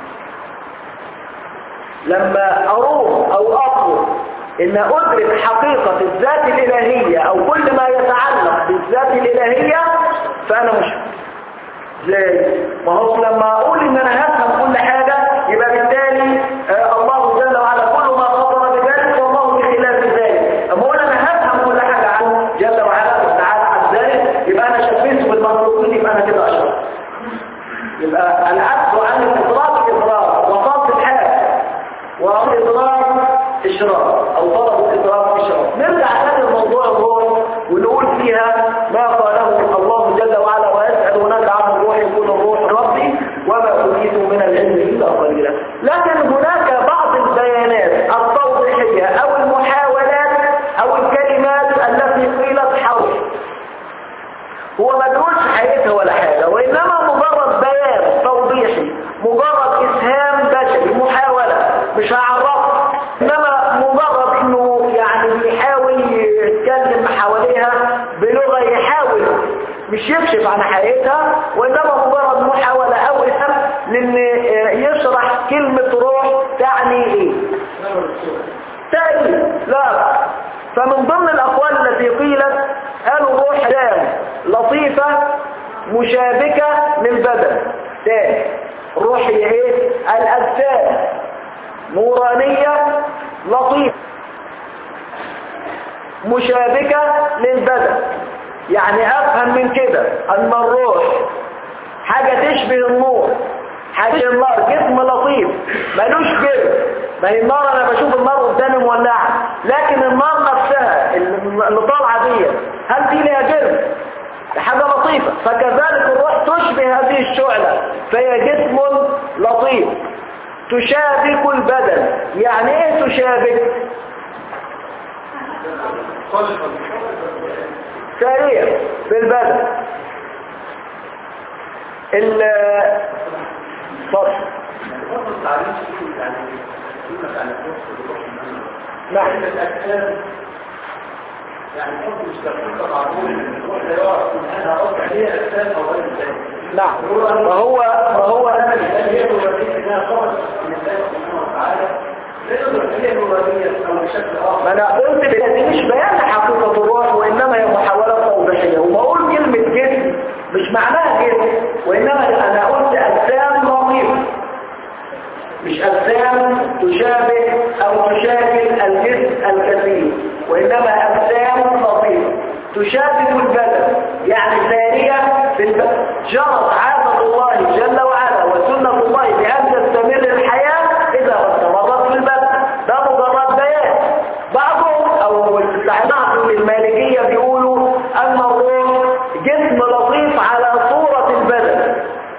لما اروح او اطلب ان ادرك حقيقة الذات الالهية او كل ما يتعلق بالذات الالهية فانا مش زي ما هو لما اقول ان انا هفهم كل حاجة يبقى بالتالي آه، الله جل وعلا كل ما خطر بذلك والله بخلاف ذلك اما اقول انا هفهم كل حاجة عنه جل وعلا وتعالى عن ذلك يبقى انا شبهت بالمخلوقين يبقى انا كده اشرف يبقى العبد عن الادراك ادراك وصف الحال والادراك اشراك او طلب الادراك اشراك نرجع تاني لموضوع الروح ونقول فيها ما قاله الله جل وعلا ويسألونك عن الروح يقول الروح ربي وما أوتيت من العلم إلا قليلا لكن هناك بعض البيانات التوضيحية أو المحاولات أو الكلمات التي قيلت حول هو ما تقولش حقيقتها ولا حاجة وإنما مجرد بيان توضيحي مجرد إسهام بشري محاولة مش هعرفها إنما مش يكشف عن حقيقتها وإنما مجرد محاولة أو إسهام لأن يشرح كلمة روح تعني إيه تعني لا فمن ضمن الأقوال التي قيلت قالوا روح دام لطيفة مشابكة للبدن تاني الروح هي ايه الأجسام نورانية لطيفة مشابكة للبدن يعني أفهم من كده أن الروح حاجة تشبه النور حاجة النار جسم لطيف ملوش جسم ما هي النار أنا بشوف النار قدامي مولعة لكن النار نفسها اللي طالعة دي هل دي ليها جسم حاجة لطيفة فكذلك الروح تشبه هذه الشعلة فهي جسم لطيف تشابك البدن يعني ايه تشابك سريع في البدن ال فصل نعم يعني حكم مستقبل معقول الروح لا يعرف من هذا أصلا هي أجسام أو غير ذلك نعم فهو فهو هي الوظيفة انها خرج من الله سبحانه وتعالى لا هي الوظيفة أو بشكل آخر ما انا قلت دي مش بيان حقيقة الروح وانما هي محاولة توضيحية وبقول كلمة جسم مش معناها جسم وانما انا قلت اجسام لطيفة مش اجسام تشابه او تشاكل الجسم الكثير وانما اجسام لطيفة تشابه البدن يعني ثانية في البدن جرت عادة الله جل وعلا وسنة الله بأن تستمر الحياة إذا استمرت في البدن ده مجرد بيان بعضهم أو التحناط المالكية بيقولوا أن الروح جسم لطيف على صورة البدن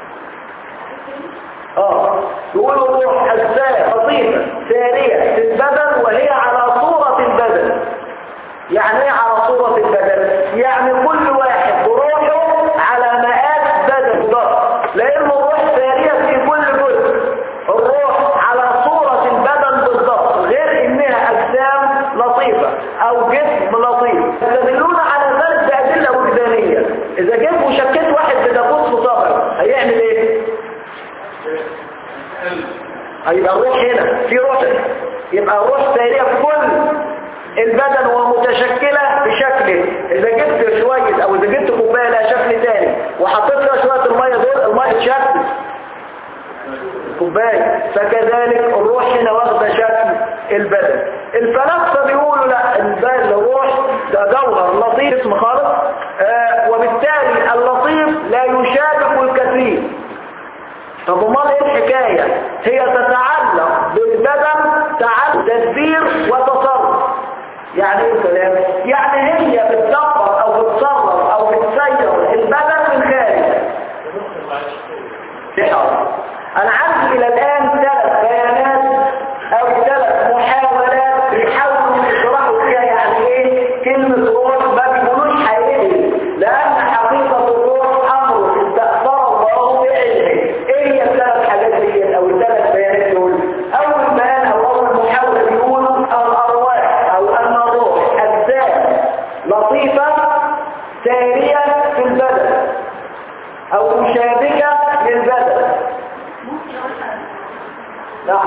اه يقولوا الروح أجزاء لطيفة ثانية في البدن وهي على صورة البدن يعني ايه على صورة البدن يعني كل واحد روحه على مقاس بدن ضغط لان الروح ثانية في كل جزء الروح على صورة البدن بالضبط غير انها اجسام لطيفة او جسم لطيف يستدلون على ذلك بادلة وجدانية اذا جيت وشكيت واحد بدبوس في صبعه هيعمل ايه هيبقى الروح هنا في روح يبقى الروح ثانية في كل البدن ومتشكلة بشكل إذا جبت شوية أو إذا جبت كوباية لها شكل تاني وحطيت فيها شوية المية دول المية تشكل كوباية فكذلك الروح هنا واخدة شكل البدن الفلاسفة بيقولوا لا البدن الروح ده جوهر لطيف اسم خالص آه وبالتالي اللطيف لا يشابك الكثير طب امال ايه الحكاية هي تتعلق بالبدن تعلق تدبير وتصرف يعني ايه الكلام يعني هي بتدبر او بتصرف او بتسير البدن من خارج انا عندي الى الان ثلاث بيانات او ثلاث محاولات بيحاولوا يشرحوا فيها يعني ايه كلمة روح ما بيقولوش حقيقي لان حقيقة الروح امر استأثر الله بعلمه ايه هي الثلاث حاجات دي او الثلاث بيانات دول اول بيان او اول محاولة بيقولوا الارواح او ان الروح اجزاء لطيفة سارية في البدن او مشابكة للبدن نعم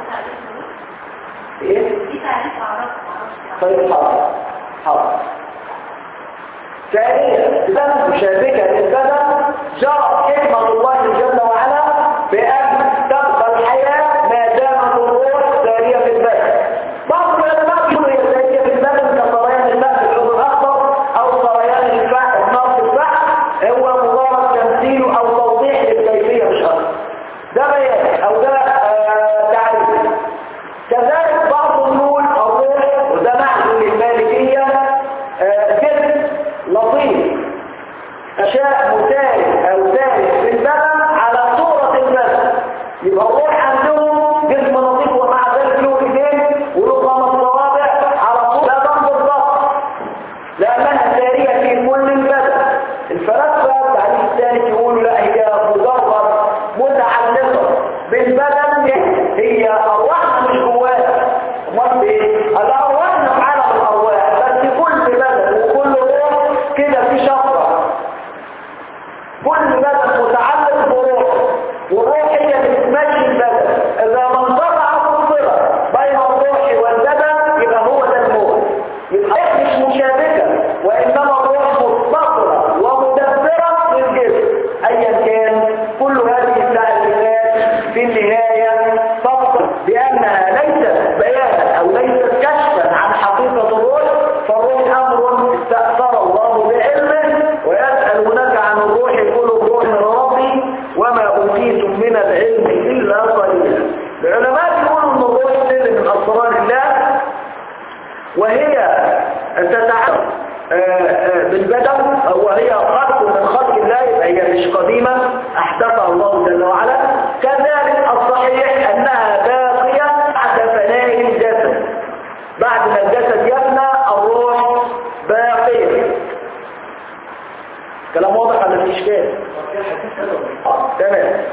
ايه طيب حاضر حاضر ثانيا بدن مشابكة للبدن جاء حكمة الله جل وعلا بأن تبقى الحياة ما دامت الروح سارية في البدن بعض العلماء يقولوا هي سارية في البدن كسريان الماء في العضو الأخضر أو سريان الفحم النار في الفحم هو مجرد تمثيل أو توضيح للكيفية مش أكثر ده بيان أو ده آه تعريف كذلك بعضهم يقول الروح وده معنى للمالكية آه جسم لطيف أشياء مثال أو ثالث في البدن على صورة البدن يبقى الروح عندهم جسم لطيف ومع ذلك له ايدين وله خمس صوابع على صورة البدن بالضبط لأنها سارية في كل البدن الفلاسفة التعريف الثالث يقولوا لا هي مجرد متعلقة بالبدن هي أرواحنا مش جواها امال ايه؟ الأرواحنا في عالم الأرواح بس كل بدن وكل روح كده في شفرة في النهاية تقصد بأنها ليست بيانا أو ليست كشفا عن حقيقة الروح فالروح أمر استأثر الله بعلمه ويسألونك عن الروح يقول الروح من ربي وما أوتيتم من العلم إلا قليلا العلماء يقولوا أن الروح سر من أسرار الله وهي تتعلق بالبدن وهي خلق من خلق الله يبقى هي مش قديمة أحدثها الله جل وعلا كذلك الصحيح أنها باقية بعد فناء الجسد بعد ما الجسد يفنى الروح باقية كلام واضح ولا في إشكال؟ تمام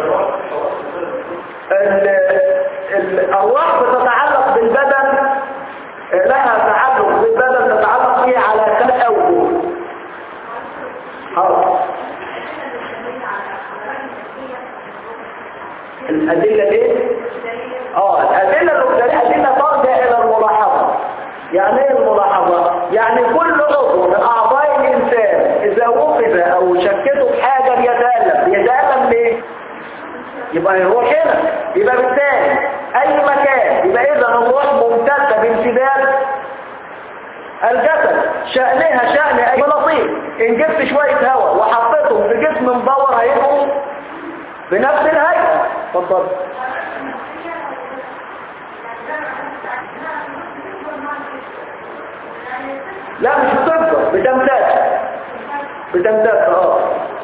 الأرواح بتتعلق بالبدن لها تعلق بالبدن تتعلق فيه على ثلاث أوجه حاضر الأدلة ايه؟ اه الأدلة الأدلة أدلة ترجع إلى الملاحظة يعني ايه الملاحظة؟ يعني كل عضو من أعضاء الإنسان إذا وقف أو شكته في حاجة بيتألم بيتألم ليه؟ يبقى يروح هنا يبقى بالتالي أي مكان يبقى إذا الروح ممتدة بامتداد الجسد شأنها شأن أي مناطيق إن جبت شوية هواء وحطيتهم في جسم مدور هيبقوا بنفس الهيئة اتفضل لا مش بتكبر بتمتد بتمتد اه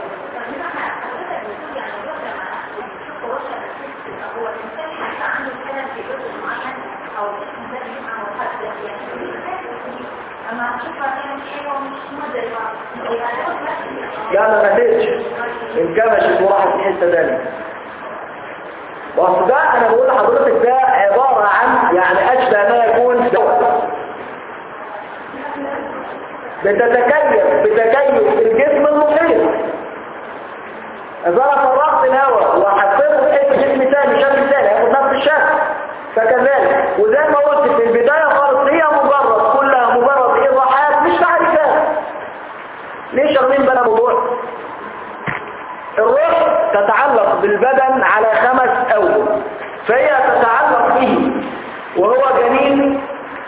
لا ما ماتتش انكمشت وراحت في حته ثانيه واصل ده انا بقول لحضرتك ده عباره عن يعني اشبه ما يكون دواء بتتكيف بتكيف الجسم المحيط اذا انا فرغت الهواء وحطيته في حته جسم ثاني شكل ثاني هياخد نفس الشكل فكذلك وزي ما قلت في البدايه خالص هي مجرد كلها مجرد ايضاحات مش تعريفات ليه شغالين بلا موضوع الروح تتعلق بالبدن على خمس أوجه فهي تتعلق به وهو جنين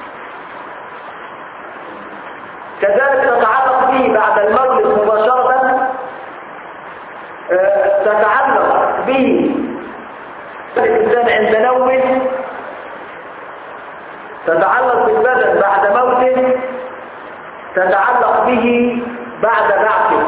كذلك تتعلق به بعد المولد مباشرة آه، تتعلق به الإنسان عند نومه تتعلق بالبدن بعد موته تتعلق به بعد بعثه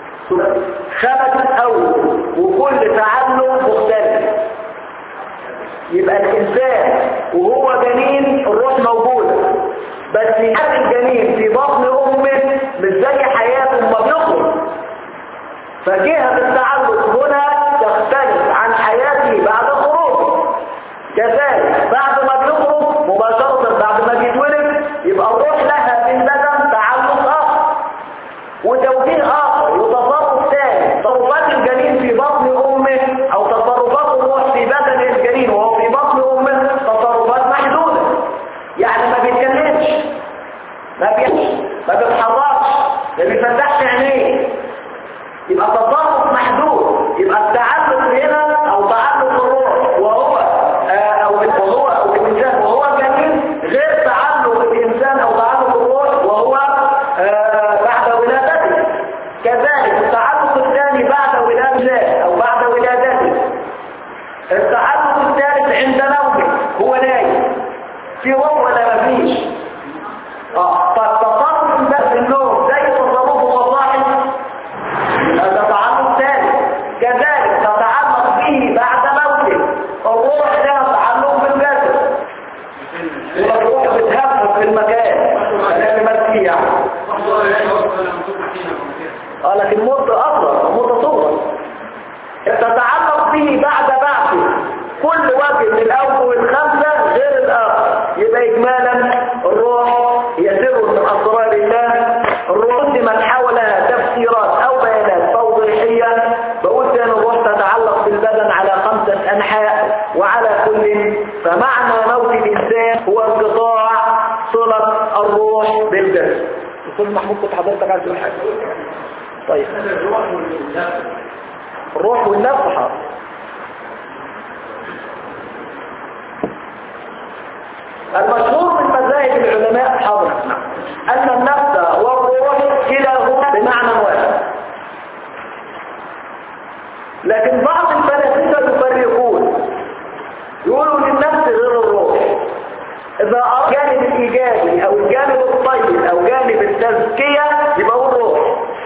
خمس أوجه وكل تعلق مختلف يبقى الإنسان وهو جنين الروح موجودة بس حياة الجنين في بطن أمه مش زي حياته ما بيخرج فجهة التعلق هنا تختلف عن حياته بعد خروجه كذلك بعد ما بيخرج مباشرة بعد ما بيتولد يبقى الروح لها في البدن تعلق آخر وتوجيه آخر وتصرف ثاني تصرفات الجنين في بطن أمه أو تصرفات الروح في بدن الجنين وهو في بطن أمه تصرفات محدودة يعني ما بيتكلمش ما بيمشي ما بيتحركش ما بيفتحش عينيه يبقى تصرف محدود يبقى التعلق هنا أو تعلق الروح وهو آه، أو وهو أو الإنسان وهو جنين غير تعلق الإنسان أو تعلق الروح وهو آه، بعد ولادته كذلك التعلق الثاني بعد ولادته أو بعد ولادته التعلق الثالث عند نومه هو نايم في روح ولا مفيش اه فالتصرف بس النوم زي تصرفه وهو صاحي هذا تعلق ثاني كذلك تتعلق به بعد موته الروح لها تعلق بالجسد والروح بتهفه في المكان لان مرسيه يعني اه لكن موت اصغر موت صغرى تتعلق به بعد بعثه كل وجه من الاوجه الخمسه غير الاخر يبقى اجمالا الروح هي سر من اسرار الله الروح قدمت حولها تفسيرات او بيانات توضيحيه بقول تاني الروح تتعلق بالبدن على خمسه انحاء وعلى كل فمعنى موت الانسان هو انقطاع صله الروح بالجسد استاذ محمود كنت حضرتك عايز تقول حاجه طيب الروح والنفس حاضر المشهور من مذاهب العلماء حضر أن النفس والروح كلاهما بمعنى واحد لكن بعض الفلاسفة يفرقون يقولوا للنفس غير الروح إذا أردت الجانب الإيجابي أو الجانب الطيب أو جانب التزكية يبقى هو الروح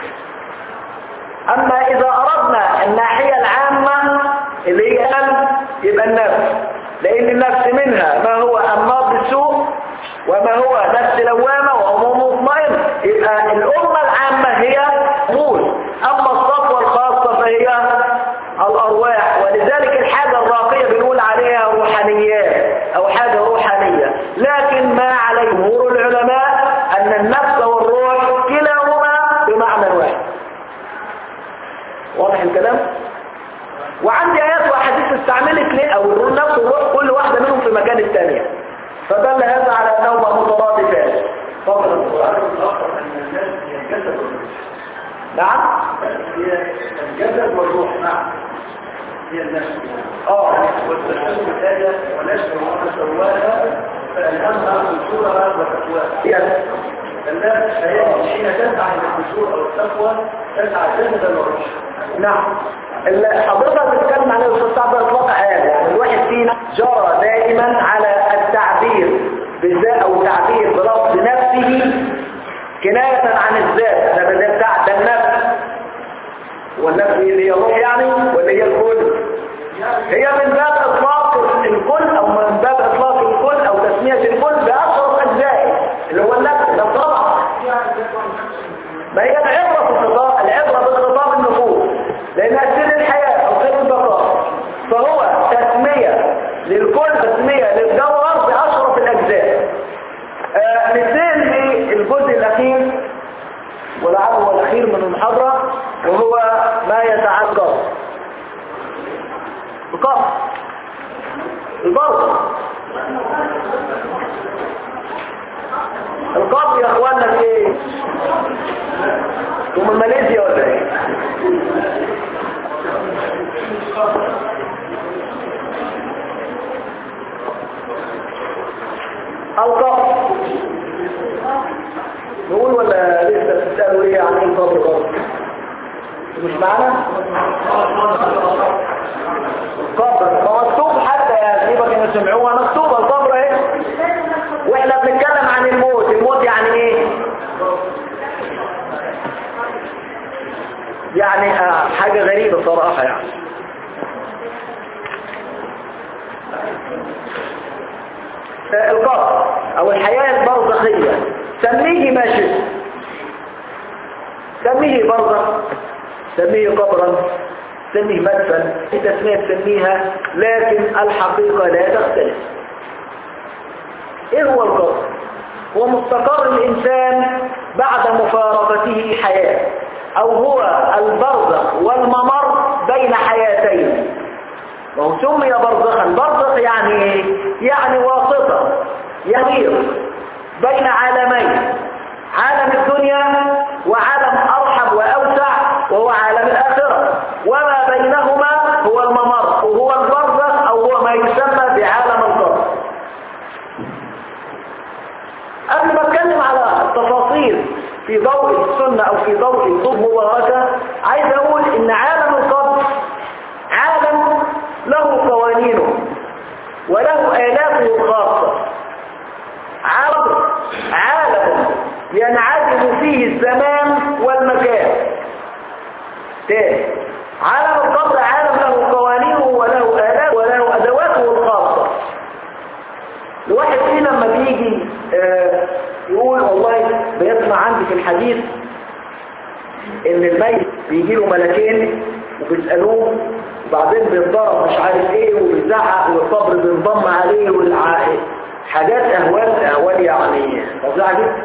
أما إذا أردنا الناحية العامة اللي هي القلب يبقى النفس لأن النفس منها ما هو أمار بالسوء وما هو نفس لوامة وهو مطمئن يبقى الأمة العامة هي قول أما الصفوة الخاصة فهي الأرواح ولذلك الحاجة الراقية بنقول عليها روحانيات أو حاجة روحانية لكن ما عليه جمهور العلماء أن النفس والروح كلاهما بمعنى واحد واضح الكلام؟ وعندي آيات وأحاديث استعملت ليه أو النفس والروح كل واحدة منهم في مكان الثانية فدل هذا على أنهما مترادفان فضل القرآن الآخر أن الناس هي الجسد والروح نعم هي الجسد والروح نعم هي النفس اه والتسلم الآية ونشر وما سواها فألهمها فجورها وتقواها يعني النفس فهي حين تسعى إلى الفجور أو التقوى تسعى جسدا وروحا نعم ال- حضرتك بتتكلم عن الاستاذ سعد اطلاق عام يعني الواحد فينا جرى دائما على التعبير بالذات او التعبير بلفظ نفسه كناية عن الذات ده ده بتاع ده النفس والنفس اللي هي الروح يعني ولا هي الكل هي من باب اطلاق الكل او من باب اطلاق الكل او تسمية الكل بأشرف اجزائه اللي هو النفس ده طبعا ما هي العبرة في الخطاب العبرة بالخطاب النفوس لأنها سر الحياة أو سر البقاء فهو تسمية للكل تسمية للجوهر بأشرف الأجزاء آه مثال للجزء الأخير ولعله هو الأخير من المحاضرة وهو ما يتعلق القبر البرد القبر يا اخوانا في ايه ثم ماليزيا ولا ايه القبر نقول ولا لسه بتسألوا ايه عن ايه القبر برضه مش معانا القبر هو مكتوب حتى يا سيبك ان سمعوها مكتوبه القبر اهي واحنا بنتكلم عن الموت الموت يعني ايه يعني آه حاجة غريبة صراحة يعني آه القبر او الحياة البرزخية سميه ما شئت سميه برزخ سميه قبرا سميه مدفن في تسمية تسميها لكن الحقيقة لا تختلف ايه هو القبر هو مستقر الانسان بعد مفارقته حياة او هو البرزخ والممر بين حياتين وهو سمي برزخا برزخ يعني ايه يعني واسطة يغير بين عالمين عالم الدنيا وعالم ارحب واوسع وهو عالم الاخرة وما بينهما هو الممر وهو البرزخ او هو ما يسمى بعالم القبر قبل ما اتكلم على التفاصيل في ضوء السنة او في ضوء الضوء مباركة عايز اقول ان عالم القبر عالم له قوانينه وله آلاته الخاصة عالم عالم ينعدم فيه الزمان والمكان تاني عالم القبر عالم له قوانينه وله آلاته وله أدواته الخاصة الواحد فينا لما بيجي آه يقول والله بيسمع عندي في الحديث ان الميت بيجي له ملكين وبيسألوه وبعدين بيتضرب مش عارف ايه وبيزعق والقبر بينضم عليه والع... حاجات اهوال اهوال يعني فظيعه جدا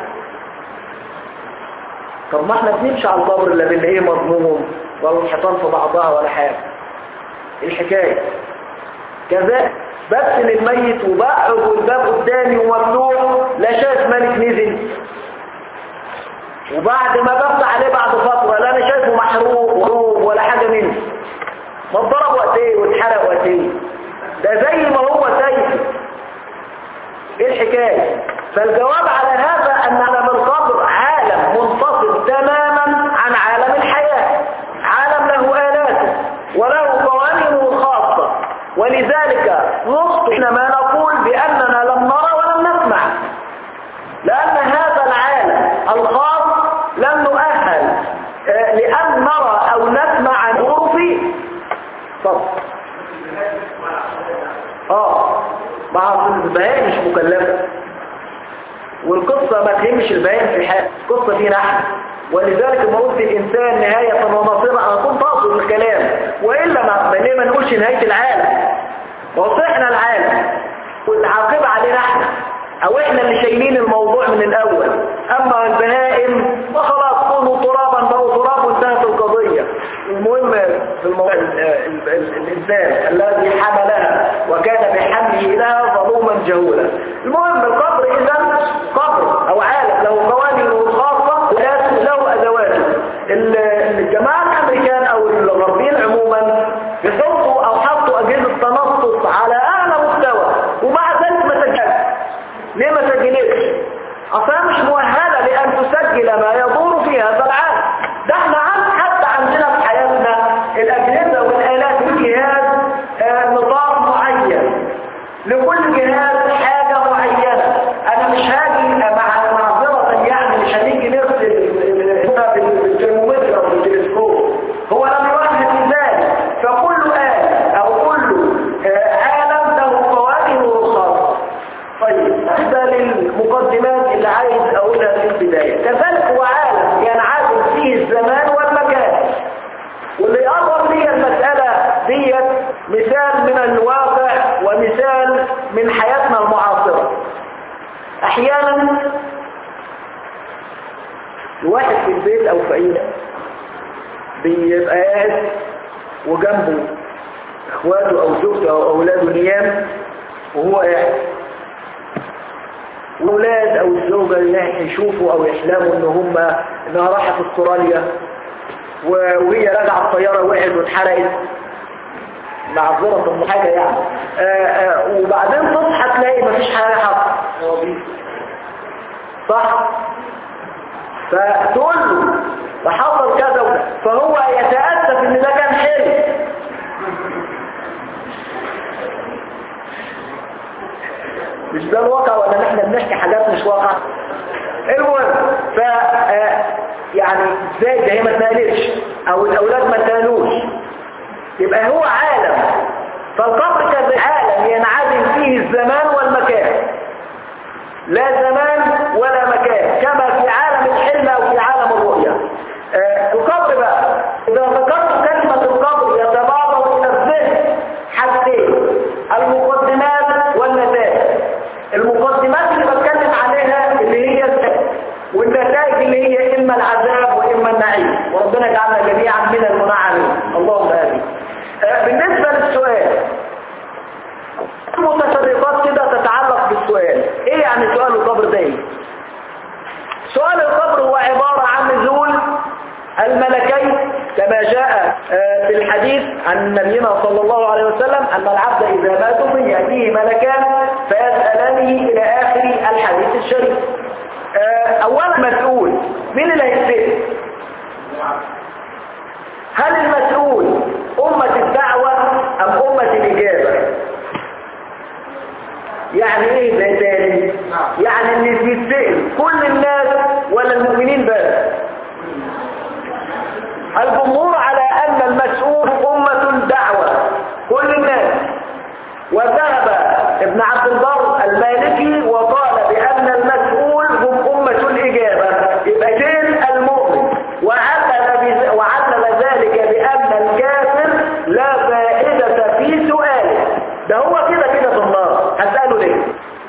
طب ما احنا بنمشي على القبر لا بنلاقيه مضموم ولا الحيطان في بعضها ولا حاجه إيه الحكايه كذلك بس للميت وبقعد والباب قدامي ومفتوح لا شايف ملك نزل وبعد ما بفتح عليه بعد فترة لا انا شايفه محروق وروب ولا حاجة منه ما اتضرب وقتين واتحرق وقتين ده زي ما هو سيف ايه الحكاية فالجواب على هذا ان عالم القبر عالم منفصل تماما عن عالم الحياة عالم له آلاته وله قوانينه الخاصة ولذلك نخطئ حينما نقول بأننا لم نرى ولم نسمع لأن هذا العالم الخاص لم نؤهل آه، لأن نرى أو نسمع عن فيه طب اه مع البهائم مش مكلفة والقصة ما تهمش البهائم في حاجة القصة دي نحن ولذلك ما قلت الإنسان نهاية ونصيرا أنا كنت أقصد الكلام وإلا ما ليه ما نقولش نهاية العالم وصحنا العالم والعاقبة علينا احنا او احنا اللي شايلين الموضوع من الاول اما البهائم فخلاص كونوا ترابا بقوا تراب وانتهت القضية المهم في الموضوع ال- ال- ال- الانسان الذي حملها وكان بحمله لها ظلوما جهولا المهم القبر اذا قبر او عالم له قوانينه الخاصة وله له ادواته ال- الجماعة الامريكان او الغربيين عموما بيحطوا او حطوا اجهزة تنصت على اعلى مستوى ومع ذلك ما سجلش ليه ما سجلتش اصلا مش مؤهلة لان تسجل ما يدور في هذا العالم ده احنا عن حتى عندنا في حياتنا الاجهزة والالات والجهاز آه، نظام معين لكل جهاز حاجة معينة انا مش هاجي مع معذرة يعني مش هنيجي نرسل بالترمومتر او بالتلسكوب هو لم يؤهل لذلك فكل آلة او كل آه، عالم له قوانينه الخاصة طيب ده للمقدمات اللي عايز اقولها في البداية كذلك هو عالم ينعزل فيه الزمان والمكان واللي يقرب لي المسألة ديت مثال من الواقع ومثال من حياتنا المعاصرة احيانا الواحد في البيت او في اي بيبقى قاعد وجنبه اخواته او زوجته او اولاده نيام وهو قاعد واولاد او الزوجه اللي يشوفوا او يحلموا ان هم انها راحت استراليا و- وهي راجعه الطياره وقعت واتحرقت معذره من حاجه يعني آه، آه، وبعدين تصحى تلاقي مفيش حاجه حصلت صح فتقول له ده حصل كذا وكذا فهو يتاسف ان ده كان حلم مش ده الواقع ولا احنا بنحكي حاجات مش واقع المهم ف آه، يعني ازاي ده هي ما اتنقلتش او الاولاد ما اتنقلوش يبقى هو عالم فالقبر كذا عالم ينعدم فيه الزمان والمكان لا زمان ولا مكان كما في عالم الحلم او في عالم الرؤيا آه، القبر بقى اذا ذكرت كلمة القبر يتبادر الى الذهن حاجتين المقدمات والنتائج المقدمات اللي بتكلم عليها اللي هي الذهن والنتائج اللي هي اما العذاب واما النعيم وربنا يجعلنا جميعا من المنعمين اللهم امين آه، بالنسبة للسؤال متشرفات كده تتعلق بالسؤال ايه يعني سؤال القبر ده ايه سؤال القبر هو عبارة عن نزول الملكين كما جاء آه، في الحديث عن نبينا صلى الله عليه وسلم أن العبد إذا مات من يأتيه ملكان فيسألانه إلى آخر الحديث الشريف آه، أولا مسؤول مين اللي هيسأل هل المسؤول أمة الدعوة أم أمة الإجابة يعني ايه ده تاني يعني اللي بيتسأل كل الناس ولا المؤمنين بس الجمهور على ان المسؤول امة الدعوة كل الناس وذهب ابن عبد البر المالكي وقال بان المسؤول هم امة الاجابة يبقى دين المؤمن وعلل, بذ- وعلل ذلك بان الكافر لا فائدة في سؤاله ده هو كده كده في النار هسأله ليه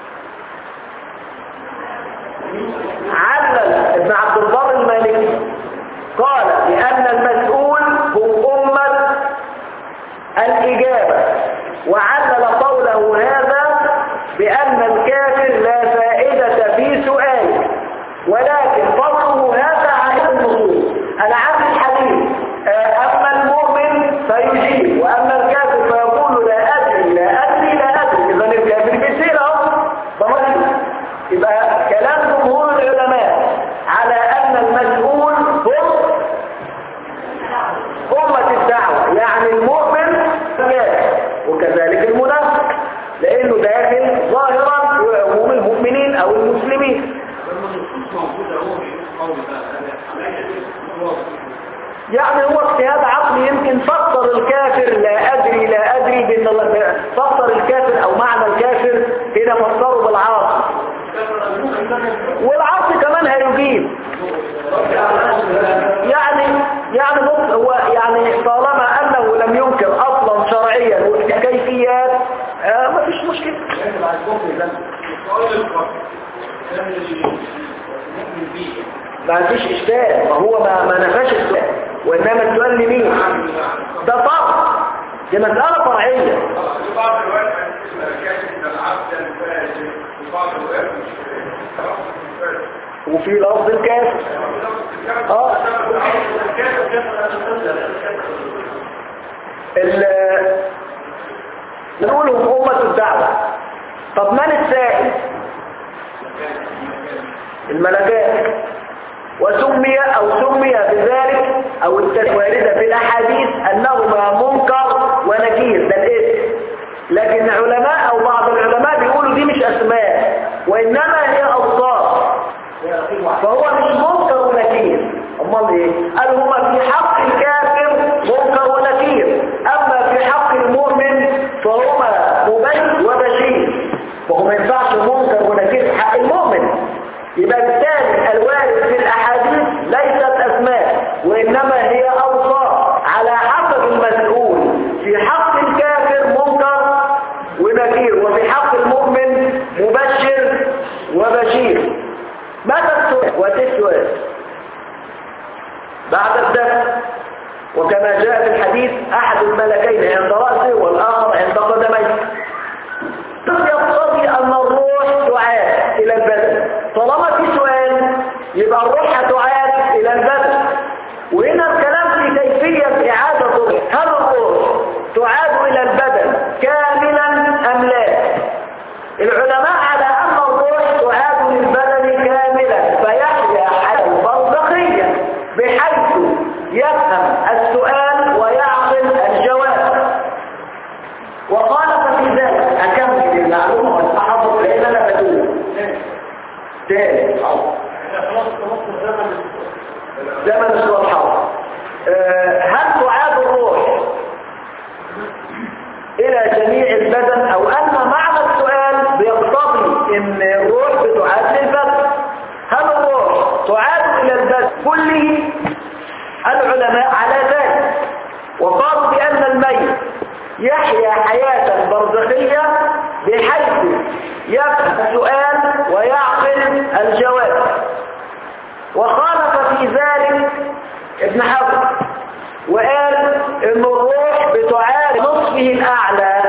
علل ابن عبد البر المالكي قال بأن المسؤول هم أمة الإجابة وعلل قوله هذا بأن الكافر لا فائدة في سؤاله ولكن فضله هذا عن النصوص أنا عندي الحديث آه، أما المؤمن فيجيب وأما الكافر فيقول لا أدري لا أدري لا أدري إذا الكافر بيصير أهو فما الذين فسروا بالعاصي والعاصي كمان هيجيب يعني يعني بص هو يعني طالما انه لم ينكر اصلا شرعيا والكيفيات آه مفيش مشكله سؤال الفرق كان المؤمن به ما فيش اشكال ما هو ما, ما نفاش السؤال وانما السؤال لمين ده فرق دي مسألة فرعية في بعض الوقت كانت العبد الفاجر في بعض الوقت مش فاجر وفي لفظ الكافر اه ال- نقولهم أمة الدعوة طب من السائل الملكات وسمي أو سمي بذلك أو الواردة في الأحاديث أنهما منكر ونكير ده الاسم لكن علماء أو بعض العلماء بيقولوا دي مش أسماء وإنما هي أوصاف فهو مش منكر ونكير امال ايه قال هما في حق الكافر منكر ونكير اما في حق المؤمن فهما مبين وبشير وهو ما ينفعش منكر ونكير في حق المؤمن يبقى بالتالي الوارد في الاحاديث ليست اسماء وانما هي اوصاف على حسب المسؤول في حق الكافر منكر ونكير وفي حق المؤمن مبشر وبشير ماذا السؤال واتي السؤال بعد الدفن وكما جاء في الحديث احد الملكين عند رأسه والاخر عند قدميه يقتضي ان الروح تعاد الى البدن طالما في سؤال يبقى الروح هتعاد الى البدن وهنا الكلام في كيفية اعادة الروح هل الروح تعاد الى البدن كاملا ام لا العلماء على ان الروح تعاد للبدن كاملا فيحيا حياة برزخية بحيث يفهم السؤال ويعقل الجواب وقال ففي ذلك أكمل المعلومة والتحفظ لأن أنا بدون تاني زمن السؤال حاضر أه هل تعاد الروح إلى جميع البدن أو أن معنى السؤال بيقتضي أن الروح بتعاد للبدن هل الروح تعاد إلى البدن كله العلماء على ذلك وقالوا بأن الميت يحيا حياة برزخية بحيث يفهم السؤال ويعقل الجواب وخالف في ذلك ابن حزم وقال ان الروح بتعاد نصفه الاعلى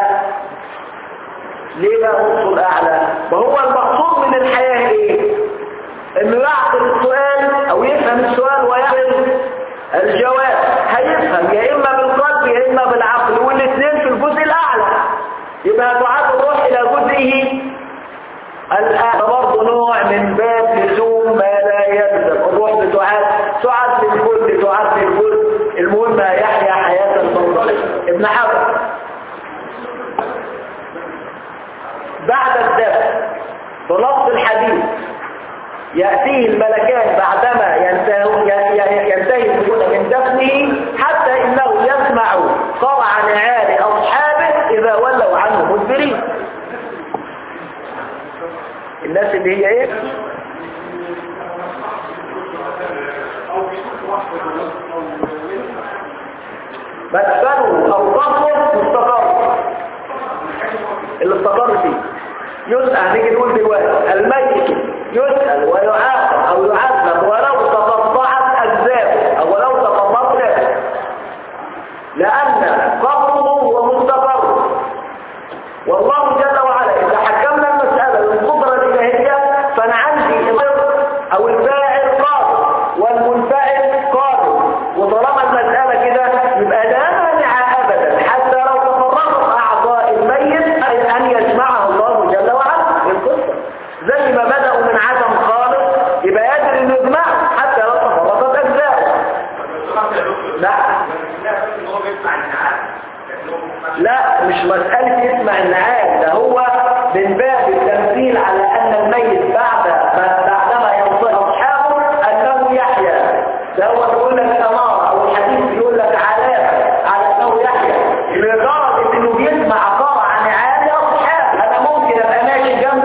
ليه بقى نصفه الاعلى وهو المقصود من الحياة ايه انه يعقل السؤال او يفهم السؤال ويعقل الجواب هيفهم يا اما بالقلب يا اما بالعقل والاثنين في الجزء الاعلى يبقى تعاد الروح الى جزئه الآن برضه نوع من باب لزوم ما لا يلزم الروح بتعاد تعاد للكل تعاد للكل المهم يحيا حياة المنطقة ابن حجر بعد الدفن بنص الحديث يأتيه الملكان بعدما ينتهي ينتهي من دفنه حتى إنه يسمع صرع نعال أصحابه إذا ولوا عنه مدبرين الناس اللي هي ايه مسكنه او قصره مستقر اللي استقر فيه يسأل هنيجي نقول دلوقتي الميت يسأل ويعاقب او يعذب ولو تقطعت اجزاءه او ولو تقطعت ذاته لان قبره هو مستقر والله جل وعلا اذا حكمنا المسألة بالقدرة الالهية فانا عندي الغير او الفاعل قادر والمنفعل قادر وطالما المسألة كده يبقى لا مانع ابدا حتى لو تفرقت اعضاء الميت ان يجمعه الله جل وعلا بالقصة زي ما بدأوا من عدم خالص يبقى قادر انه يجمعه حتى لو تفرقت اجزاؤه لا لا مش مسألة يسمع النعال ده هو من باب التمثيل على أن الميت بعد ما بعدما يوصل أصحابه أنه يحيا ده هو يقول لك أمارة أو الحديث يقول لك علامة على أنه يحيا لدرجة إنه بيسمع طبعا نعال أصحاب أنا ممكن أبقى ماشي جنب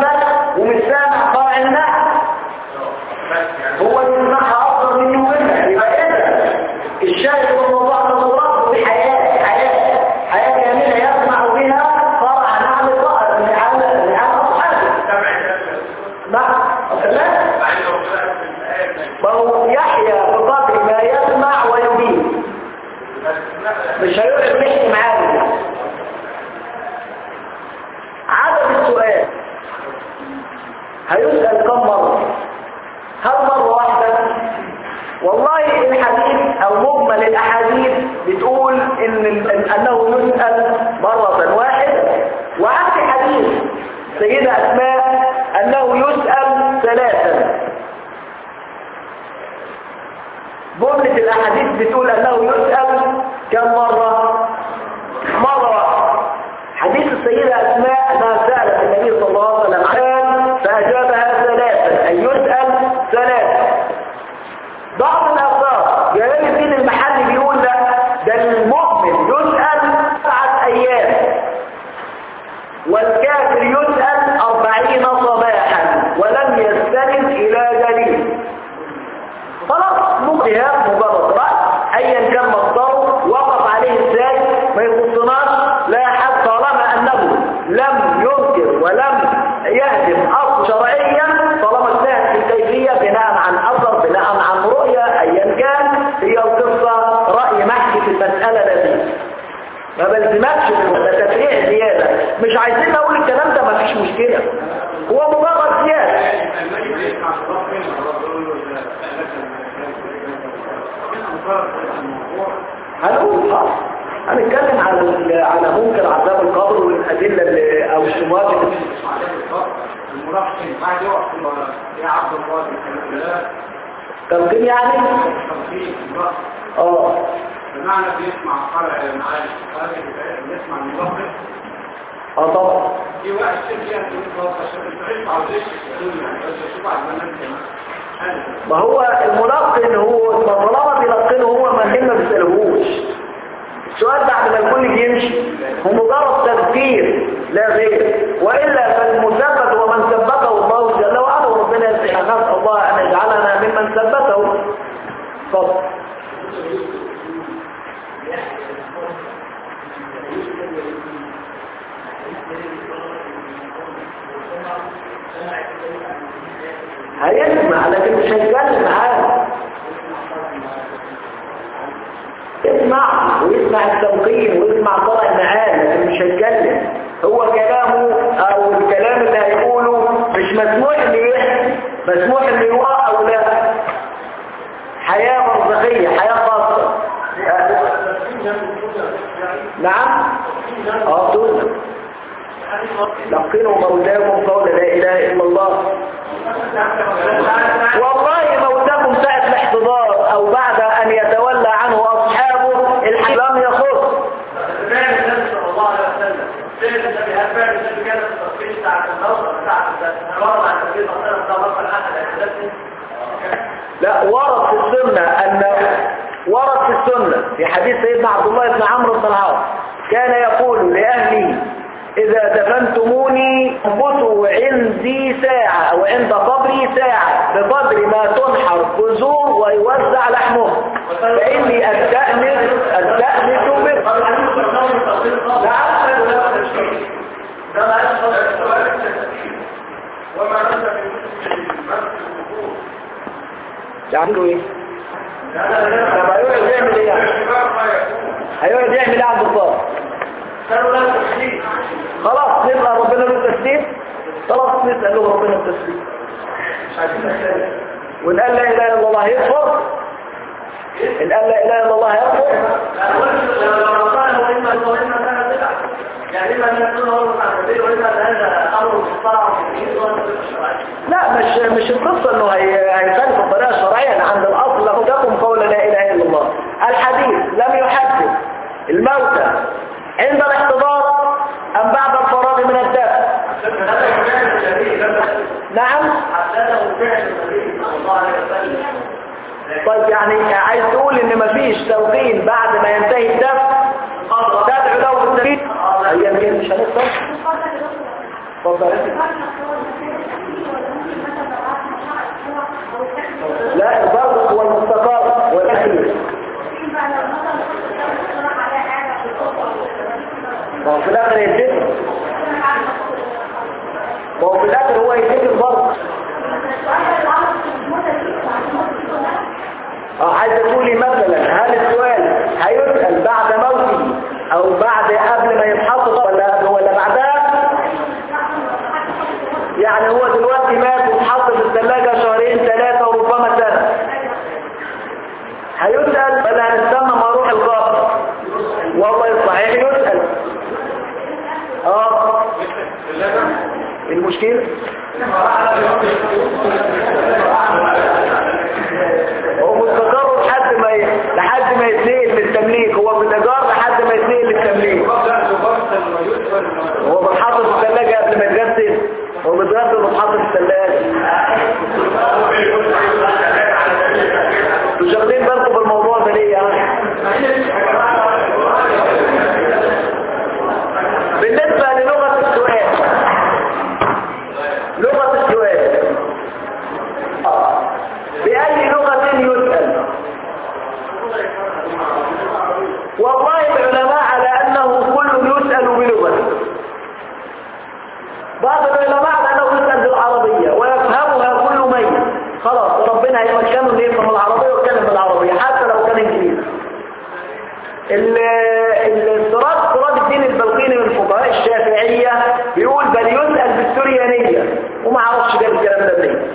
هيسأل كم مرة هل مرة واحدة والله الحديث او مجمل الاحاديث بتقول ان إن- انه يسأل مرة واحدة وعكس حديث سيدة اسماء انه يسأل ثلاثا جملة الاحاديث بتقول انه يسأل كم مرة مرة واحدة حديث السيدة اسماء انها سألت النبي صلى الله عليه وسلم عن فاجابها ثلاثا اي يسأل ثلاثا بعض الأفراد جلال الدين المحلي بيقول لا ده المؤمن يسأل سبعة أيام والكافر يسأل أربعين صباحا ولم يستند إلى دليل خلاص مجتهد مجرد رأي أيا كان مصدره وقف عليه ازاي ما يخصناش لا حد طالما أنه لم ينكر ولم يهدم أصل شرعيا طالما اجتهد في الكيفية بناء عن أثر بناء عن رؤية أيا كان هي القصة رأي محكي في المسألة التي ما بلزمكش ده تفريع زيادة مش عايزين نقول الكلام ده مفيش مشكلة هو مجرد زيادة الميت يسمع الصلاة فين الرب يقول له الموضوع هنقول خلاص هنتكلم على ال- على ممكن عذاب القبر والادله اللي او الشبهات اللي المراهقين بعد يقف في الولاء. يا عبد الله الكلام ده تلقين يعني تنظيم المراهق اه بمعنى بيسمع قرع معالي قرع بيسمع المراهق اه طبعا في واحد شيء يعني يقول عشان تعيش على الريش يعني بس شوف على المنام كمان ما هو الملقن هو ما طالما بيلقنه هو ما هم ما بيسالهوش السؤال بعد ما الكل يمشي هو مجرد تذكير لا غير والا فالمثبت هو من ثبته الله جل وعلا وربنا يستحق نسال الله ان يجعلنا ممن ثبته اتفضل هيسمع لكن مش هيتكلم معاه يسمع ويسمع التوقير ويسمع طلع المعاني لكن مش هيتكلم هو كلامه او الكلام اللي هيقوله مش مسموح انه يحكي مسموح انه يقع او لا حياة برزخية حياة خاصة نعم اه تقول لقنوا مولاكم قول لا اله الا الله والله موتكم ساعة الاحتضار او بعد ان يتولى عنه اصحابه الحي لم يخص فعل النبي صلى الله عليه وسلم فعل النبي هل فعل النبي كان في التصفيق ساعة النوم ساعة النوم عن النبي صلى الله عليه وسلم ده مثلا أحد أحداثه لا ورد في السنة ان ورد في السنة في حديث سيدنا عبد الله بن عمرو بن العاص كان يقول لأهلي إذا دفنتموني انبتوا عندي ساعة أو عند قبري ساعة بقدر ما تنحر بذور ويوزع لحمه فإني أستأنس أستأنس به ده ما يحصل وما نزل في مسلم مسجد الوقوف يعملوا إيه؟ طب هيقعد يعمل إيه يعني؟ الاعتبار ما يكون هيقعد يعمل إيه عند الصلاة؟ كانوا لا تشريك خلاص نسأل ربنا له التسليم خلاص نسأل له ربنا التسليم مش عايزين نسأل وإن قال لا إله إلا الله يكفر إن قال لا إله إلا الله يكفر لو قال هو إما هو إما كان بدعة يعني إما أن يكون هو عن النبي وإما أن هذا أمر مخترع في الدين وأمر الشرعي لا مش مش القصة انه هي- هيخالف الطريقة الشرعية عند الاصل لو تقم قول لا اله الا الله الحديث لم يحدد الموتى عند الاحتضار ام بعد الفراغ من الدفن هذا فعل النبي نعم حدده فعل النبي صلى الله عليه وسلم طيب يعني عايز تقول ان مفيش توقين بعد ما ينتهي الدفن تدعو له بالتوحيد ايا كان مش هنفهم اتفضل لا الفرق هو المستقر والاخير ما هو في الاخر يتفق ما هو في الاخر هو يتفق برضه اه عايز تقولي مثلا هل السؤال هيسأل بعد موته او بعد قبل ما يتحط ولا ولا بعدها يعني هو دلوقتي مات المشكلة هو مستقر لحد ما ي... لحد ما يتنقل للتمليك هو بالايجار لحد ما يتنقل للتمليك هو بيتحط في الثلاجة قبل ما يتغسل هو بيتغسل وبيتحط في الثلاجة انتوا شغالين بالكم بالموضوع ده ليه يعني بالنسبة للغة السؤال لغة السؤال بأي لغة يسأل والله العلماء على أنه كل يسأل بلغته بعض العلماء على أنه يسأل بالعربية ويفهمها كل ميت خلاص ربنا يمكنه ان يفهم العربية ويتكلم بالعربية حتى لو كان انجليزي الافتراض افتراض الدين البلقيني من فقهاء الشافعية بيقول بل يسأل بالسريانية وما عرفش جاب الكلام ده منين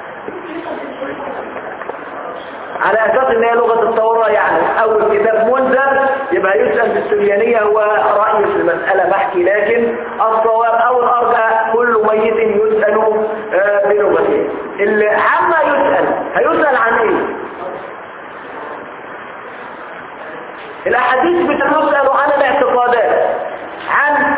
على اساس ان هي لغة التوراة يعني اول كتاب منزل يبقى يسأل بالسريانية هو رأي في المسألة بحكي لكن الصواب او الارجع كل ميت يسأل آه، بلغته اللي عما يسأل هيسأل عن ايه الاحاديث بتسأل عن الاعتقادات عن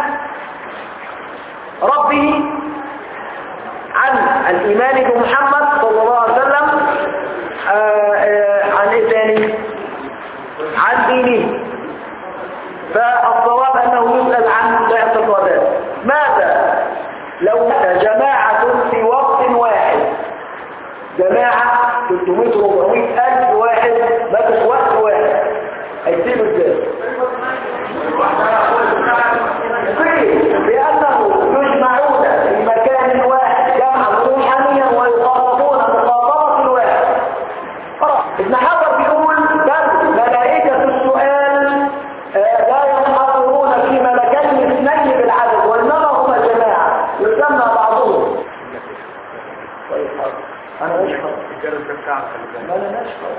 ربه عن الايمان بمحمد صلى الله عليه وسلم آه، آه، عن ايه تاني عن دينه فالصواب انه يسأل عن الاعتقادات ماذا لو جماعة في وقت واحد جماعة 300 400 ألف واحد بقى في وقت واحد هيسيبوا ازاي لأنه يجمعون في مكان واحد جمعا روحانيا ويخاطبون مخاطبة الواحد خلاص ابن حجر بيقول بل ملائكة السؤال آه، لا ينحصرون في ملكين اثنين بالعدد وإنما هما جماعة يسمى بعضهم طيب حاضر. أنا أشكر ما أنا أشكر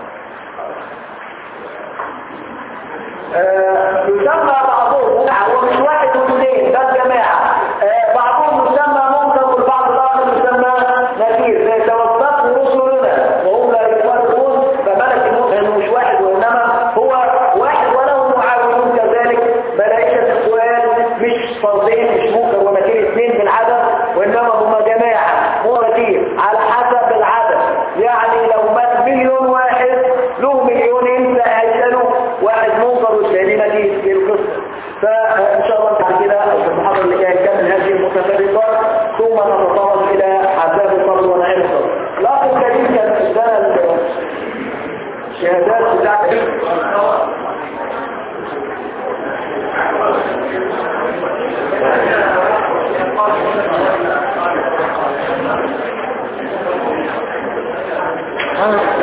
آه، يسمى بعضهم هو مش واحد واثنين ده الجماعة آه، بعضهم يسمى منكر والبعض الآخر يسمى نكير زي توفته رسلنا وهم لا يفرقون فملك الموت لأنه مش واحد وإنما هو واحد وله معاونون كذلك ملائكة السؤال مش فردين مش منكر ونكير اثنين بالعدد وإنما هم جماعة مو كتير على حسب العدد يعني لو مات مليون واحد له مليون انت هيسألوا واحد منكر والثاني نكير في القصة فإن شاء الله بعد كده في المحاضرة اللي جاية نكمل هذه المتفرقات ثم نتطرق إلى عذاب الصبر ونعيم الصبر الأخ الكريم كان ادانا الشهادات بتاعت آه.